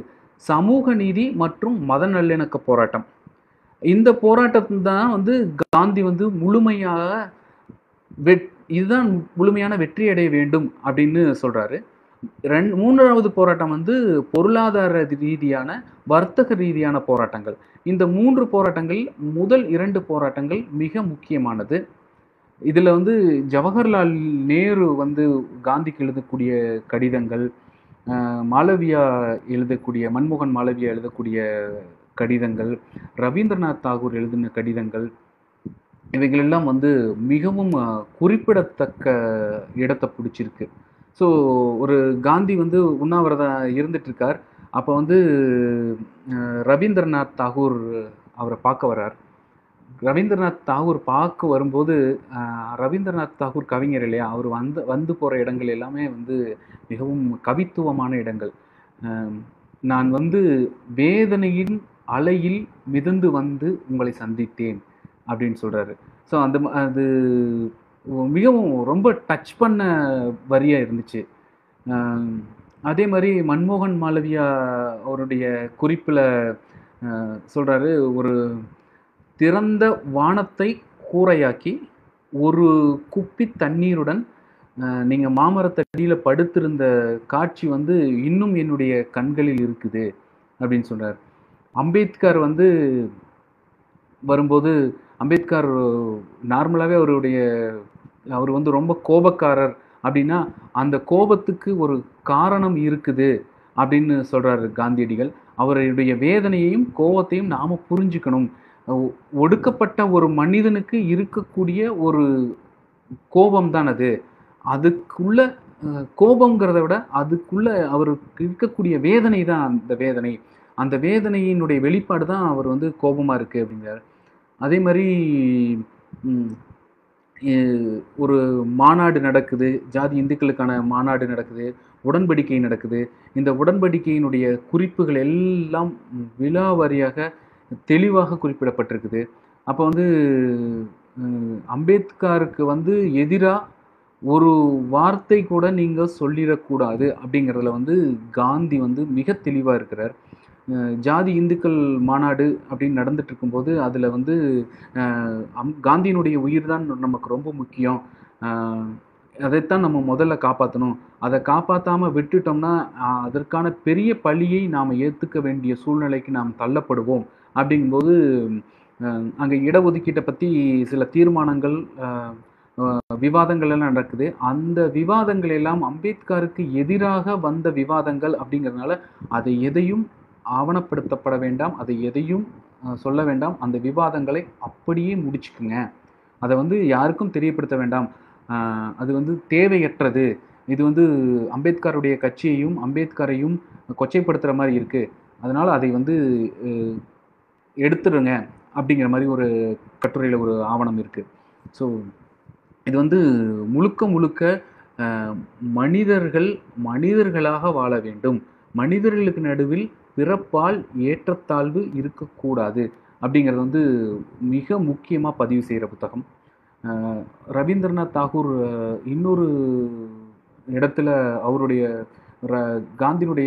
சமூக நீதி மற்றும் மத நல்லிணக்க போராட்டம் இந்த போராட்டம் தான் வந்து காந்தி வந்து முழுமையாக வெட் இதுதான் முழுமையான வெற்றி அடைய வேண்டும் அப்படின்னு சொல்றாரு ரெண் மூன்றாவது போராட்டம் வந்து பொருளாதார ரீதியான வர்த்தக ரீதியான போராட்டங்கள் இந்த மூன்று போராட்டங்கள் முதல் இரண்டு போராட்டங்கள் மிக முக்கியமானது இதுல வந்து ஜவஹர்லால் நேரு வந்து காந்திக்கு எழுதக்கூடிய கடிதங்கள் அஹ், மாளவியா எழுதக்கூடிய மன்மோகன் மாளவியா எழுதக்கூடிய கடிதங்கள் ரவீந்திரநாத் தாகூர் எழுதின கடிதங்கள் இவைகளெல்லாம் வந்து மிகவும் அஹ், குறிப்பிடத்தக்க இடத்தை பிடிச்சிருக்கு ஸோ ஒரு காந்தி வந்து உண்ணாவிரதம் இருந்துட்டு இருக்கார் அப்போ வந்து அஹ், ரவீந்திரநாத் தாகூர் அவரை பார்க்க வர்றார் ரவீந்திரநாத் தாகூர் பார்க்க வரும்போது அஹ், ரவீந்திரநாத் தாகூர் கவிஞர் இல்லையா அவர் வந்து வந்து போகிற இடங்கள் எல்லாமே வந்து மிகவும் கவித்துவமான இடங்கள் அஹ், நான் வந்து வேதனையின் அலையில் மிதந்து வந்து உங்களை சந்தித்தேன் அப்படின்னு சொல்றாரு ஸோ அந்த ம- அது மிகவும் ரொம்ப டச் பண்ண வரியா இருந்துச்சு அஹ், அதே மாதிரி மன்மோகன் மாளவியா அவருடைய குறிப்பில் சொல்றாரு ஒரு திறந்த வானத்தை கூரையாக்கி ஒரு குப்பி தண்ணீருடன் அஹ், நீங்க மாமரத்தடியில படுத்திருந்த காட்சி வந்து இன்னும் என்னுடைய கண்களில் இருக்குது அப்படின்னு சொல்றார் அம்பேத்கர் வந்து வரும்போது அம்பேத்கர் நார்மலாகவே அவருடைய அவர் வந்து ரொம்ப கோபக்காரர் அப்படின்னா அந்த கோபத்துக்கு ஒரு காரணம் இருக்குது அப்படின்னு சொல்றாரு காந்தியடிகள் அவருடைய வேதனையையும் கோபத்தையும் நாம புரிஞ்சுக்கணும் ஒ- ஒடுக்கப்பட்ட ஒரு மனிதனுக்கு இருக்கக்கூடிய ஒரு கோபம் தான் அது அதுக்குள்ள அஹ், கோபங்கிறத விட அதுக்குள்ள அவருக்கு இருக்கக்கூடிய வேதனை தான் அந்த வேதனை அந்த வேதனையினுடைய வெளிப்பாடு தான் அவர் வந்து கோபமா இருக்கு அப்படிங்கிறார் அதே மாதிரி ம், எ- ஒரு மாநாடு நடக்குது ஜாதி இந்துக்களுக்கான மாநாடு நடக்குது உடன்படிக்கை நடக்குது இந்த உடன்படிக்கையினுடைய குறிப்புகள் எல்லாம் விலாவாரியாக தெளிவாக குறிப்பிடப்பட்டிருக்குது அப்போ வந்து அஹ், அம்பேத்கருக்கு வந்து எதிராக ஒரு வார்த்தை கூட நீங்கள் சொல்லிடக்கூடாது அப்படிங்கிறதுல வந்து காந்தி வந்து மிக தெளிவாக இருக்கிறார் அஹ், ஜாதி இந்துக்கள் மாநாடு அப்படின்னு நடந்துட்டு இருக்கும்போது அதில் வந்து அஹ், அம்- காந்தியினுடைய உயிர் தான் நமக்கு ரொம்ப முக்கியம் அஹ், அதைத்தான் நம்ம முதல்ல காப்பாற்றணும் அதை காப்பாற்றாம விட்டுட்டோம்னா அஹ், அதற்கான பெரிய பழியை நாம் ஏற்றுக்க வேண்டிய சூழ்நிலைக்கு நாம் தள்ளப்படுவோம் அப்படிங்கும்போது அஹ், அங்கே இடஒதுக்கீட்டை பற்றி சில தீர்மானங்கள் அஹ், அஹ், விவாதங்கள் எல்லாம் நடக்குது அந்த விவாதங்கள் எல்லாம் அம்பேத்கருக்கு எதிராக வந்த விவாதங்கள் அப்படிங்கிறதுனால அதை எதையும் ஆவணப்படுத்தப்பட வேண்டாம் அதை எதையும் அஹ், சொல்ல வேண்டாம் அந்த விவாதங்களை அப்படியே முடிச்சுக்குங்க அதை வந்து யாருக்கும் தெரியப்படுத்த வேண்டாம் அஹ், அது வந்து தேவையற்றது இது வந்து அம்பேத்கருடைய கட்சியையும் அம்பேத்கரையும் கொச்சைப்படுத்துகிற மாதிரி இருக்கு அதனால அதை வந்து அஹ், எடுத்துடுங்க அப்படிங்கிற மாதிரி ஒரு கட்டுரையில் ஒரு ஆவணம் இருக்கு ஸோ இது வந்து முழுக்க முழுக்க அஹ், மனிதர்கள் மனிதர்களாக வாழ வேண்டும் மனிதர்களுக்கு நடுவில் பிறப்பால் ஏற்றத்தாழ்வு இருக்கக்கூடாது அப்படிங்கிறது வந்து மிக முக்கியமாக பதிவு செய்கிற புத்தகம் அஹ், ரவீந்திரநாத் தாகூர் அஹ், இன்னொரு இடத்துல அவருடைய ர- காந்தியினுடைய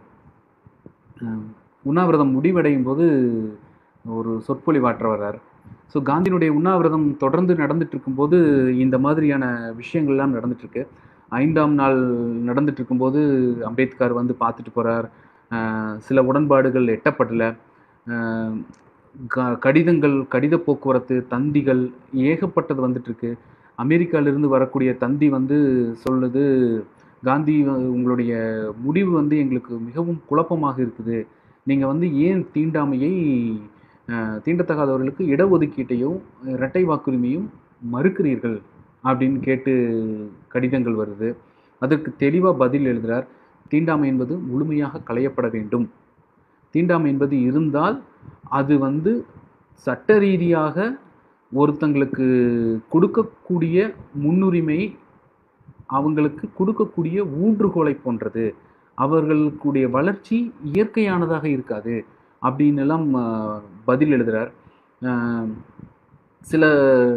அஹ், உண்ணாவிரதம் முடிவடையும் போது ஒரு சொற்பொழிவாற்ற வர்றார் ஸோ காந்தியினுடைய உண்ணாவிரதம் தொடர்ந்து நடந்துட்டு இருக்கும்போது இந்த மாதிரியான விஷயங்கள்லாம் நடந்துட்டு இருக்கு ஐந்தாம் நாள் நடந்துட்டு இருக்கும்போது அம்பேத்கர் வந்து பார்த்துட்டு போறார் அஹ் சில உடன்பாடுகள் எட்டப்படல அஹ் க- கடிதங்கள் கடித போக்குவரத்து தந்திகள் ஏகப்பட்டது வந்துட்டு இருக்கு அமெரிக்காவிலிருந்து வரக்கூடிய தந்தி வந்து சொல்லுது காந்தி வ- உங்களுடைய முடிவு வந்து எங்களுக்கு மிகவும் குழப்பமாக இருக்குது நீங்கள் வந்து ஏன் தீண்டாமையை அஹ், தீண்டத்தகாதவர்களுக்கு இடஒதுக்கீட்டையும் இரட்டை வாக்குரிமையும் மறுக்கிறீர்கள் அப்படின்னு கேட்டு கடிதங்கள் வருது அதற்கு தெளிவாக பதில் எழுதுகிறார் தீண்டாமை என்பது முழுமையாக களையப்பட வேண்டும் தீண்டாமை என்பது இருந்தால் அது வந்து சட்ட ரீதியாக ஒருத்தங்களுக்கு கொடுக்கக்கூடிய முன்னுரிமை அவங்களுக்கு கொடுக்கக்கூடிய ஊன்றுகோலை போன்றது அவர்களுக்குடைய வளர்ச்சி இயற்கையானதாக இருக்காது அப்படின்னு எல்லாம் ஆஹ், பதில் எழுதுகிறார் ஆஹ், சில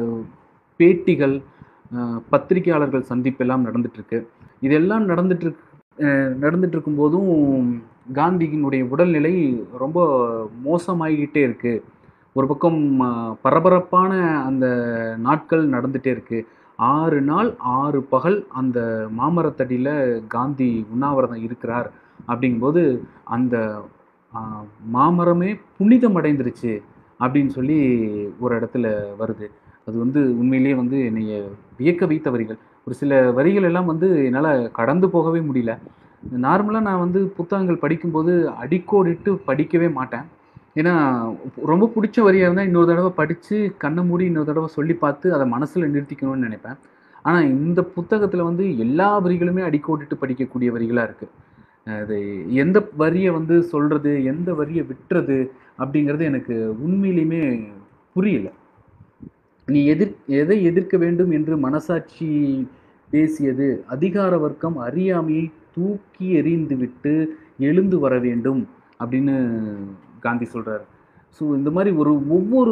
பேட்டிகள் ஆஹ், பத்திரிகையாளர்கள் சந்திப்பெல்லாம் நடந்துட்டு இருக்கு இதெல்லாம் நடந்துட்டு இருக்கு ஆஹ், நடந்துட்டு இருக்கும்போதும் காந்தியினுடைய உடல்நிலை ரொம்ப மோசமாகிக்கிட்டே இருக்கு ஒரு பக்கம் ஆஹ், பரபரப்பான அந்த நாட்கள் நடந்துட்டே இருக்கு ஆறு நாள் ஆறு பகல் அந்த மாமரத்தடியில் காந்தி உண்ணாவிரதம் இருக்கிறார் அப்படிங்கும்போது அந்த ஆஹ், மாமரமே புனிதம் அடைந்துருச்சு அப்படின்னு சொல்லி ஒரு இடத்துல வருது அது வந்து உண்மையிலேயே வந்து என்னைய வியக்க வைத்த வரிகள் ஒரு சில வரிகள் எல்லாம் வந்து என்னால் கடந்து போகவே முடியல நார்மலாக நான் வந்து புத்தகங்கள் படிக்கும்போது அடிக்கோடிட்டு படிக்கவே மாட்டேன் ஏன்னா ரொம்ப பிடிச்ச வரியாக இருந்தால் இன்னொரு தடவை படித்து கண்ணை மூடி இன்னொரு தடவை சொல்லி பார்த்து அதை மனசில் நிறுத்திக்கணும்னு நினைப்பேன் ஆனால் இந்த புத்தகத்தில் வந்து எல்லா வரிகளுமே அடிக்கோடிட்டு படிக்கக்கூடிய வரிகளாக இருக்குது அது எந்த வரியை வந்து சொல்கிறது எந்த வரியை விட்டுறது அப்படிங்கிறது எனக்கு உண்மையிலுமே புரியல நீ எதிர் எதை எதிர்க்க வேண்டும் என்று மனசாட்சி பேசியது அதிகார வர்க்கம் அறியாமையை தூக்கி எறிந்துவிட்டு எழுந்து வர வேண்டும் அப்படின்னு காந்தி சொல்றார் ஸோ இந்த மாதிரி ஒரு ஒவ்வொரு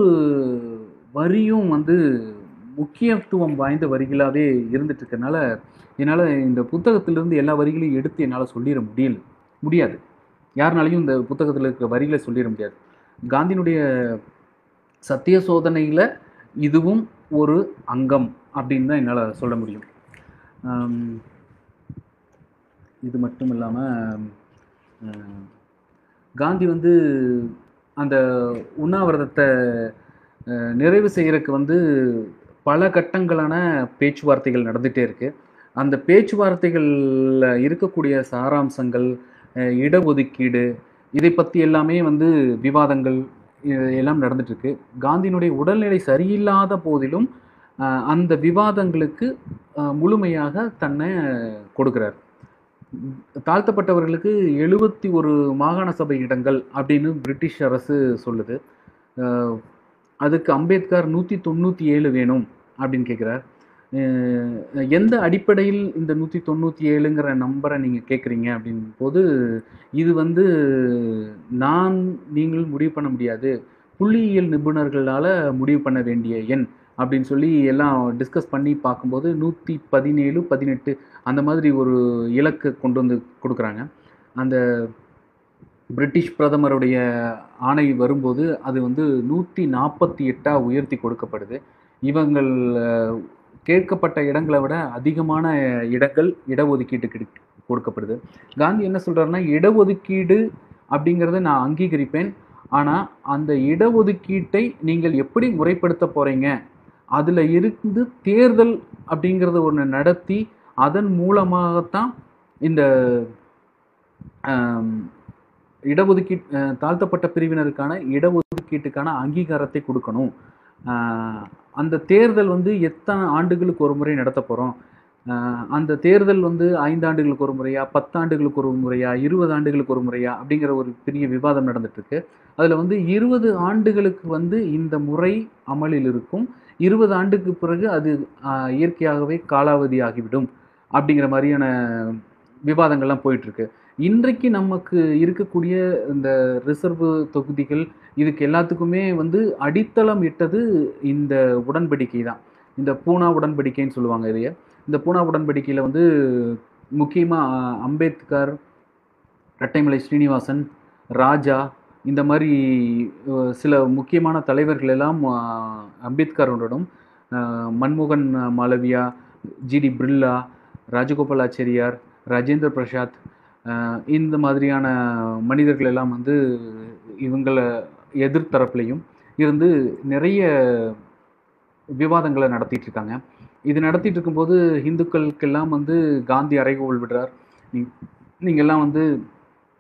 வரியும் வந்து முக்கியத்துவம் வாய்ந்த வரிகளாகவே இருந்துட்டு இருக்கனால என்னால் இந்த புத்தகத்திலிருந்து எல்லா வரிகளையும் எடுத்து என்னால் சொல்லிட முடியல முடியாது யாருனாலையும் இந்த புத்தகத்தில் இருக்கிற வரிகளை சொல்லிட முடியாது காந்தியினுடைய சத்திய சோதனையில் இதுவும் ஒரு அங்கம் அப்படின்னு தான் என்னால் சொல்ல முடியும் ஆம், இது மட்டும் இல்லாமல் காந்தி வந்து அந்த உண்ணாவிரதத்தை அஹ், நிறைவு செய்யறதுக்கு வந்து பல கட்டங்களான பேச்சுவார்த்தைகள் நடந்துகிட்டே இருக்கு அந்த பேச்சுவார்த்தைகளில் இருக்கக்கூடிய சாராம்சங்கள் அஹ், இடஒதுக்கீடு இதை பற்றி எல்லாமே வந்து விவாதங்கள் இது எல்லாம் நடந்துட்டு இருக்கு காந்தியினுடைய உடல்நிலை சரியில்லாத போதிலும் அஹ், அந்த விவாதங்களுக்கு அஹ், முழுமையாக தன்னை கொடுக்கிறார் தாழ்த்தப்பட்டவர்களுக்கு எழுபத்தி ஒரு மாகாண சபை இடங்கள் அப்படின்னு பிரிட்டிஷ் அரசு சொல்லுது அஹ், அதுக்கு அம்பேத்கர் நூற்றி தொண்ணூற்றி ஏழு வேணும் அப்படின்னு கேட்குறார் எந்த அடிப்படையில் இந்த நூற்றி தொண்ணூற்றி ஏழுங்கிற நம்பரை நீங்கள் கேட்குறீங்க அப்படின் போது இது வந்து நான் நீங்கள் முடிவு பண்ண முடியாது புள்ளியியல் நிபுணர்களால் முடிவு பண்ண வேண்டிய எண் அப்படின்னு சொல்லி எல்லாம் டிஸ்கஸ் பண்ணி பார்க்கும்போது நூற்றி பதினேழு பதினெட்டு அந்த மாதிரி ஒரு இலக்கு கொண்டு வந்து கொடுக்குறாங்க அந்த பிரிட்டிஷ் பிரதமருடைய ஆணை வரும்போது அது வந்து நூற்றி நாற்பத்தி எட்டாக உயர்த்தி கொடுக்கப்படுது இவங்கள் அஹ், கேட்கப்பட்ட இடங்களை விட அதிகமான இடங்கள் இடஒதுக்கீட்டுக்கு கிடை- கொடுக்கப்படுது காந்தி என்ன சொல்றாருன்னா இடஒதுக்கீடு அப்படிங்கிறத நான் அங்கீகரிப்பேன் ஆனால் அந்த இடஒதுக்கீட்டை நீங்கள் எப்படி முறைப்படுத்த போறீங்க அதில் இருந்து தேர்தல் அப்படிங்கிறத ஒன்று நடத்தி அதன் மூலமாகத்தான் இந்த ஆம், இடஒதுக்கீட் அஹ், தாழ்த்தப்பட்ட பிரிவினருக்கான இடஒதுக்கீட்டுக்கான அங்கீகாரத்தை கொடுக்கணும் ஆஹ், அந்த தேர்தல் வந்து எத்தனை ஆண்டுகளுக்கு ஒரு முறை நடத்த போகிறோம் அந்த தேர்தல் வந்து ஐந்து ஆண்டுகளுக்கு ஒரு முறையா பத்தாண்டுகளுக்கு ஒரு முறையா இருபது ஆண்டுகளுக்கு ஒரு முறையா அப்படிங்கிற ஒரு பெரிய விவாதம் நடந்துட்டு இருக்கு அதில் வந்து இருபது ஆண்டுகளுக்கு வந்து இந்த முறை அமலில் இருக்கும் இருபது ஆண்டுக்கு பிறகு அது ஆஹ், இயற்கையாகவே காலாவதி ஆகிவிடும் அப்படிங்கிற மாதிரியான விவாதங்கள்லாம் போயிட்டு இருக்கு இன்றைக்கு நமக்கு இருக்கக்கூடிய இந்த ரிசர்வ் தொகுதிகள் இதுக்கு எல்லாத்துக்குமே வந்து அடித்தளம் இட்டது இந்த உடன்படிக்கை தான் இந்த பூனா உடன்படிக்கைன்னு சொல்லுவாங்க இதைய இந்த பூனா உடன்படிக்கையில் வந்து முக்கியமாக அம்பேத்கர் இரட்டைமலை ஸ்ரீனிவாசன் ராஜா இந்த மாதிரி அஹ், சில முக்கியமான தலைவர்கள் எல்லாம் அஹ், அம்பேத்கருடனும் அஹ், மன்மோகன் மாளவியா ஜிடி பிர்லா ராஜகோபாலாச்சாரியார் ராஜேந்திர பிரசாத் அஹ், இந்த மாதிரியான மனிதர்கள் எல்லாம் வந்து இவங்களை எதிர்த்தரப்புலையும் இருந்து நிறைய விவாதங்களை நடத்திட்டு இருக்காங்க இது நடத்திட்டு இருக்கும்போது இந்துக்களுக்கெல்லாம் வந்து காந்தி அறைகோல் விடுறார் நீ- நீங்கெல்லாம் வந்து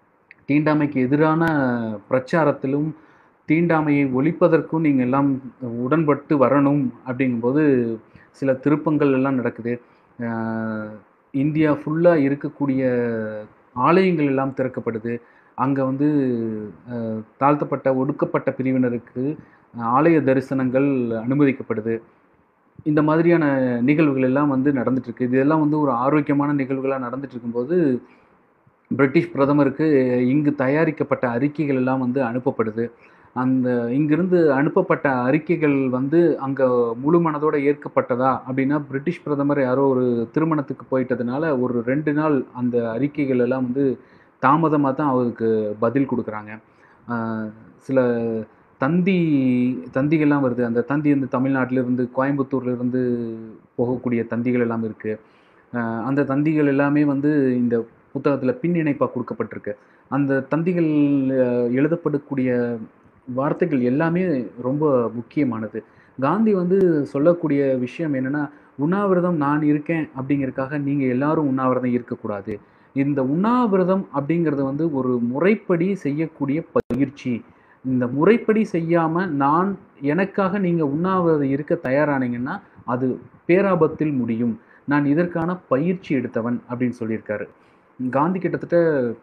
தீண்டாமைக்கு எதிரான பிரச்சாரத்திலும் தீண்டாமையை ஒழிப்பதற்கும் நீங்கள் எல்லாம் உடன்பட்டு வரணும் அப்படிங்கும்போது சில திருப்பங்கள் எல்லாம் நடக்குது அஹ் இந்தியா ஃபுல்லாக இருக்கக்கூடிய ஆலயங்கள் எல்லாம் திறக்கப்படுது அங்கே வந்து அஹ், தாழ்த்தப்பட்ட ஒடுக்கப்பட்ட பிரிவினருக்கு அஹ், ஆலய தரிசனங்கள் அனுமதிக்கப்படுது இந்த மாதிரியான நிகழ்வுகள் எல்லாம் வந்து நடந்துட்டு இருக்கு இதெல்லாம் வந்து ஒரு ஆரோக்கியமான நிகழ்வுகளாக நடந்துட்டு இருக்கும்போது பிரிட்டிஷ் பிரதமருக்கு இங்கு தயாரிக்கப்பட்ட அறிக்கைகள் எல்லாம் வந்து அனுப்பப்படுது அந்த இங்கிருந்து அனுப்பப்பட்ட அறிக்கைகள் வந்து அங்கே முழு மனதோட ஏற்கப்பட்டதா அப்படின்னா பிரிட்டிஷ் பிரதமர் யாரோ ஒரு திருமணத்துக்கு போயிட்டதுனால ஒரு ரெண்டு நாள் அந்த அறிக்கைகள் எல்லாம் வந்து தாமதமாக தான் அவருக்கு பதில் கொடுக்குறாங்க ஆஹ் சில தந்தி தந்திகள்லாம் வருது அந்த தந்தி வந்து தமிழ்நாட்டில இருந்து கோயம்புத்தூர்ல இருந்து போகக்கூடிய தந்திகள் எல்லாம் இருக்கு ஆஹ் அந்த தந்திகள் எல்லாமே வந்து இந்த புத்தகத்தில் பின் இணைப்பாக கொடுக்கப்பட்டிருக்கு அந்த தந்திகள் அஹ், எழுதப்படக்கூடிய வார்த்தைகள் எல்லாமே ரொம்ப முக்கியமானது காந்தி வந்து சொல்லக்கூடிய விஷயம் என்னன்னா உண்ணாவிரதம் நான் இருக்கேன் அப்படிங்கறதுக்காக நீங்கள் எல்லாரும் உண்ணாவிரதம் இருக்கக்கூடாது இந்த உண்ணாவிரதம் அப்படிங்கிறது வந்து ஒரு முறைப்படி செய்யக்கூடிய பயிற்சி இந்த முறைப்படி செய்யாமல் நான் எனக்காக நீங்கள் உண்ணாவிரதம் இருக்க தயாரானீங்கன்னா அது பேராபத்தில் முடியும் நான் இதற்கான பயிற்சி எடுத்தவன் அப்படின்னு சொல்லியிருக்காரு காந்தி கிட்டத்தட்ட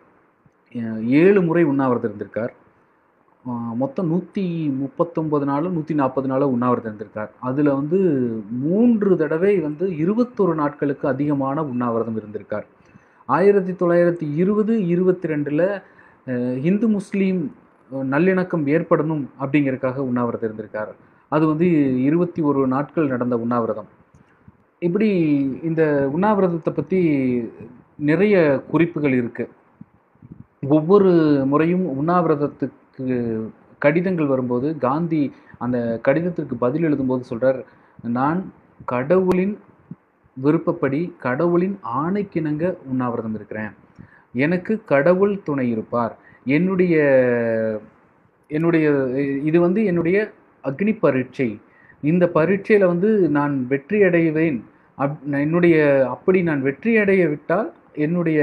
அஹ், ஏழு முறை உண்ணாவிரதம் இருந்திருக்கார் அஹ், மொத்தம் நூற்றி முப்பத்தொம்பது நாளும் நூற்றி நாற்பது நாளும் உண்ணாவிரதம் இருந்திருக்கார் அதில் வந்து மூன்று தடவை வந்து இருபத்தொரு நாட்களுக்கு அதிகமான உண்ணாவிரதம் இருந்திருக்கார் ஆயிரத்தி தொள்ளாயிரத்தி இருபது இருபத்தி ரெண்டில் இந்து முஸ்லீம் அஹ், நல்லிணக்கம் ஏற்படணும் அப்படிங்கறதுக்காக உண்ணாவிரதம் இருந்திருக்கார் அது வந்து இருபத்தி ஒரு நாட்கள் நடந்த உண்ணாவிரதம் இப்படி இந்த உண்ணாவிரதத்தை பற்றி நிறைய குறிப்புகள் இருக்கு ஒவ்வொரு முறையும் உண்ணாவிரதத்துக்கு கடிதங்கள் வரும்போது காந்தி அந்த கடிதத்திற்கு பதில் எழுதும்போது சொல்றார் நான் கடவுளின் விருப்பப்படி கடவுளின் ஆணைக்கிணங்க உண்ணாவிரதம் இருக்கிறேன் எனக்கு கடவுள் துணை இருப்பார் என்னுடைய என்னுடைய இது வந்து என்னுடைய அக்னி பரீட்சை இந்த பரீட்சையில வந்து நான் வெற்றி அடைவேன் அப் என்னுடைய அப்படி நான் வெற்றி அடைய விட்டால் என்னுடைய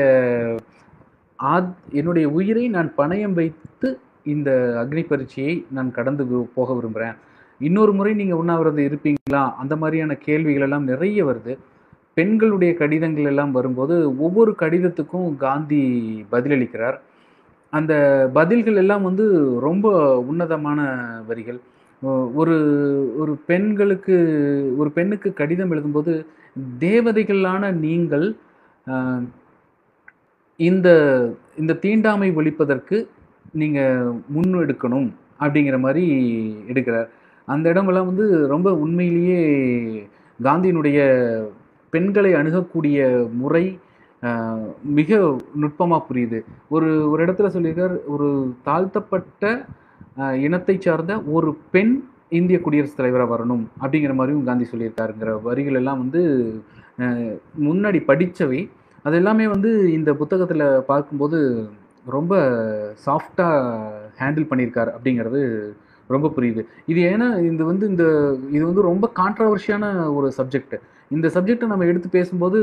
ஆத் என்னுடைய உயிரை நான் பணயம் வைத்து இந்த அக்னி பரீட்சையை நான் கடந்து வி- போக விரும்புகிறேன் இன்னொரு முறை நீங்கள் உண்ணாவிரதம் இருப்பீங்களா அந்த மாதிரியான கேள்விகள் எல்லாம் நிறைய வருது பெண்களுடைய கடிதங்கள் எல்லாம் வரும்போது ஒவ்வொரு கடிதத்துக்கும் காந்தி பதிலளிக்கிறார் அந்த பதில்கள் எல்லாம் வந்து ரொம்ப உன்னதமான வரிகள் ஒ- ஒரு ஒரு பெண்களுக்கு ஒரு பெண்ணுக்கு கடிதம் எழுதும்போது தேவதைகளான நீங்கள் ஆஹ், இந்த இந்த தீண்டாமை ஒழிப்பதற்கு நீங்க முன்னெடுக்கணும் அப்படிங்கிற மாதிரி எடுக்கிறார் அந்த இடமெல்லாம் வந்து ரொம்ப உண்மையிலேயே காந்தியினுடைய பெண்களை அணுகக்கூடிய முறை ஆஹ், மிக நுட்பமாக புரியுது ஒரு ஒரு இடத்துல சொல்லியிருக்கார் ஒரு தாழ்த்தப்பட்ட ஆஹ், இனத்தை சார்ந்த ஒரு பெண் இந்திய குடியரசுத் தலைவராக வரணும் அப்படிங்கிற மாதிரியும் காந்தி சொல்லியிருக்காருங்கிற வரிகள் எல்லாம் வந்து ஆஹ், முன்னாடி படித்தவை அது எல்லாமே வந்து இந்த புத்தகத்தில் பார்க்கும்போது ரொம்ப சாஃப்டாக ஹேண்டில் பண்ணியிருக்கார் அப்படிங்கிறது ரொம்ப புரியுது இது ஏன்னா இது வந்து இந்த இது வந்து ரொம்ப கான்ட்ரவர்ஷியான ஒரு சப்ஜெக்ட் இந்த சப்ஜெக்டை நம்ம எடுத்து பேசும்போது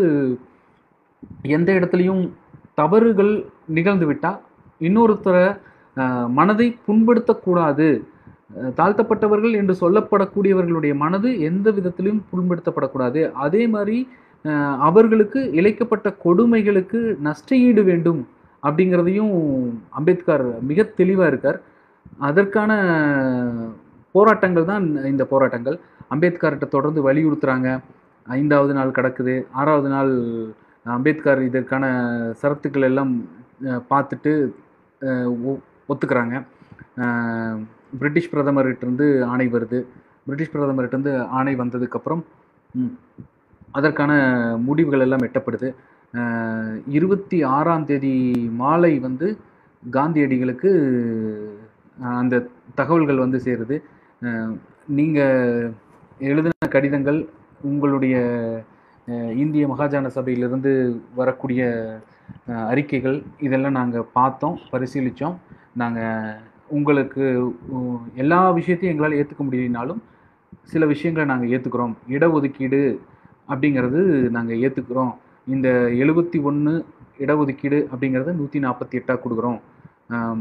எந்த இடத்துலையும் தவறுகள் நிகழ்ந்து விட்டால் இன்னொருத்தரை ஆஹ், மனதை புண்படுத்தக்கூடாது அஹ், தாழ்த்தப்பட்டவர்கள் என்று சொல்லப்படக்கூடியவர்களுடைய மனது எந்த விதத்திலும் புண்படுத்தப்படக்கூடாது அதே மாதிரி அஹ், அவர்களுக்கு இழைக்கப்பட்ட கொடுமைகளுக்கு நஷ்டஈடு வேண்டும் அப்படிங்கிறதையும் அம்பேத்கர் மிக தெளிவாக இருக்கார் அதற்கான போராட்டங்கள் தான் இந்த போராட்டங்கள் அம்பேத்கர்கிட்ட தொடர்ந்து வலியுறுத்துறாங்க ஐந்தாவது நாள் கிடக்குது ஆறாவது நாள் அம்பேத்கர் இதற்கான சரத்துக்கள் எல்லாம் அஹ், பார்த்துட்டு அஹ், ஒ- ஒத்துக்கிறாங்க அஹ், பிரிட்டிஷ் பிரதமர்கிட்டருந்து ஆணை வருது பிரிட்டிஷ் பிரதமர்கிட்டருந்து ஆணை வந்ததுக்கப்புறம் ம், அதற்கான முடிவுகள் எல்லாம் எட்டப்படுது அஹ், இருபத்தி ஆறாம் தேதி மாலை வந்து காந்தியடிகளுக்கு அஹ், அந்த தகவல்கள் வந்து சேருது நீங்கள் எழுதின கடிதங்கள் உங்களுடைய அஹ், இந்திய மகாஜன சபையிலிருந்து வரக்கூடிய அஹ், அறிக்கைகள் இதெல்லாம் நாங்கள் பார்த்தோம் பரிசீலித்தோம் நாங்கள் உங்களுக்கு உ- எல்லா விஷயத்தையும் எங்களால் ஏற்றுக்க முடியலனாலும் சில விஷயங்களை நாங்கள் ஏற்றுக்கிறோம் இடஒதுக்கீடு அப்படிங்கிறது நாங்கள் ஏற்றுக்கிறோம் இந்த எழுபத்தி ஒன்று இடஒதுக்கீடு அப்படிங்கிறத நூற்றி நாற்பத்தி எட்டாக கொடுக்குறோம் ஆம்,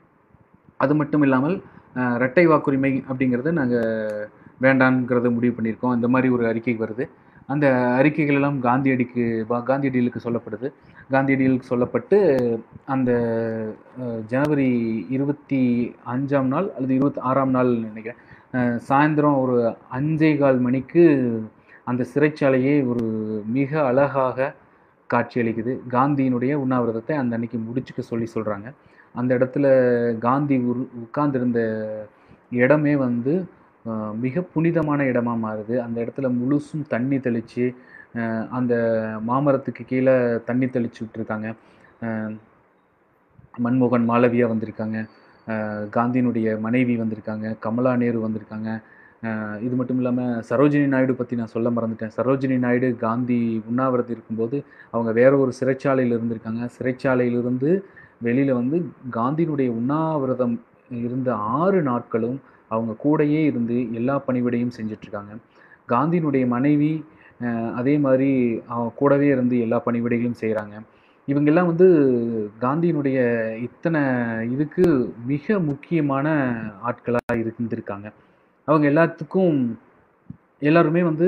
அது மட்டும் இல்லாமல் அஹ், இரட்டை வாக்குரிமை அப்படிங்கிறத நாங்கள் வேண்டாங்கிறத முடிவு பண்ணியிருக்கோம் இந்த மாதிரி ஒரு அறிக்கை வருது அந்த அறிக்கைகள் எல்லாம் காந்தியடிக்கு வா- காந்தியடிகளுக்கு சொல்லப்படுது காந்தியடிகளுக்கு சொல்லப்பட்டு அந்த அஹ், ஜனவரி இருபத்தி அஞ்சாம் நாள் அல்லது இருபத்தி ஆறாம் நாள் நினைக்கிறேன் அஹ், சாயந்தரம் ஒரு அஞ்சே கால் மணிக்கு அந்த சிறைச்சாலையே ஒரு மிக அழகாக காட்சியளிக்குது காந்தியினுடைய உண்ணாவிரதத்தை அந்த அன்னைக்கு முடிச்சுக்க சொல்லி சொல்கிறாங்க அந்த இடத்துல காந்தி உரு உட்கார்ந்திருந்த இடமே வந்து அஹ், மிக புனிதமான இடமா மாறுது அந்த இடத்துல முழுசும் தண்ணி தெளித்து அந்த மாமரத்துக்கு கீழே தண்ணி தெளிச்சு விட்டுருக்காங்க அஹ், மன்மோகன் மாளவியா வந்திருக்காங்க அஹ், காந்தியினுடைய மனைவி வந்திருக்காங்க கமலா நேரு வந்திருக்காங்க அஹ், இது மட்டும் இல்லாமல் சரோஜினி நாயுடு பற்றி நான் சொல்ல மறந்துட்டேன் சரோஜினி நாயுடு காந்தி உண்ணாவிரதம் இருக்கும்போது அவங்க வேற ஒரு சிறைச்சாலையில் இருந்திருக்காங்க சிறைச்சாலையிலிருந்து வெளியில் வந்து காந்தியினுடைய உண்ணாவிரதம் இருந்த ஆறு நாட்களும் அவங்க கூடயே இருந்து எல்லா பணிவிடையும் செஞ்சிட்ருக்காங்க காந்தியினுடைய மனைவி அஹ், அதே மாதிரி அவங்க கூடவே இருந்து எல்லா பணிவிடைகளும் செய்கிறாங்க இவங்கெல்லாம் வந்து காந்தியினுடைய இத்தனை இதுக்கு மிக முக்கியமான ஆட்களாக இருந்திருக்காங்க அவங்க எல்லாத்துக்கும் எல்லாருமே வந்து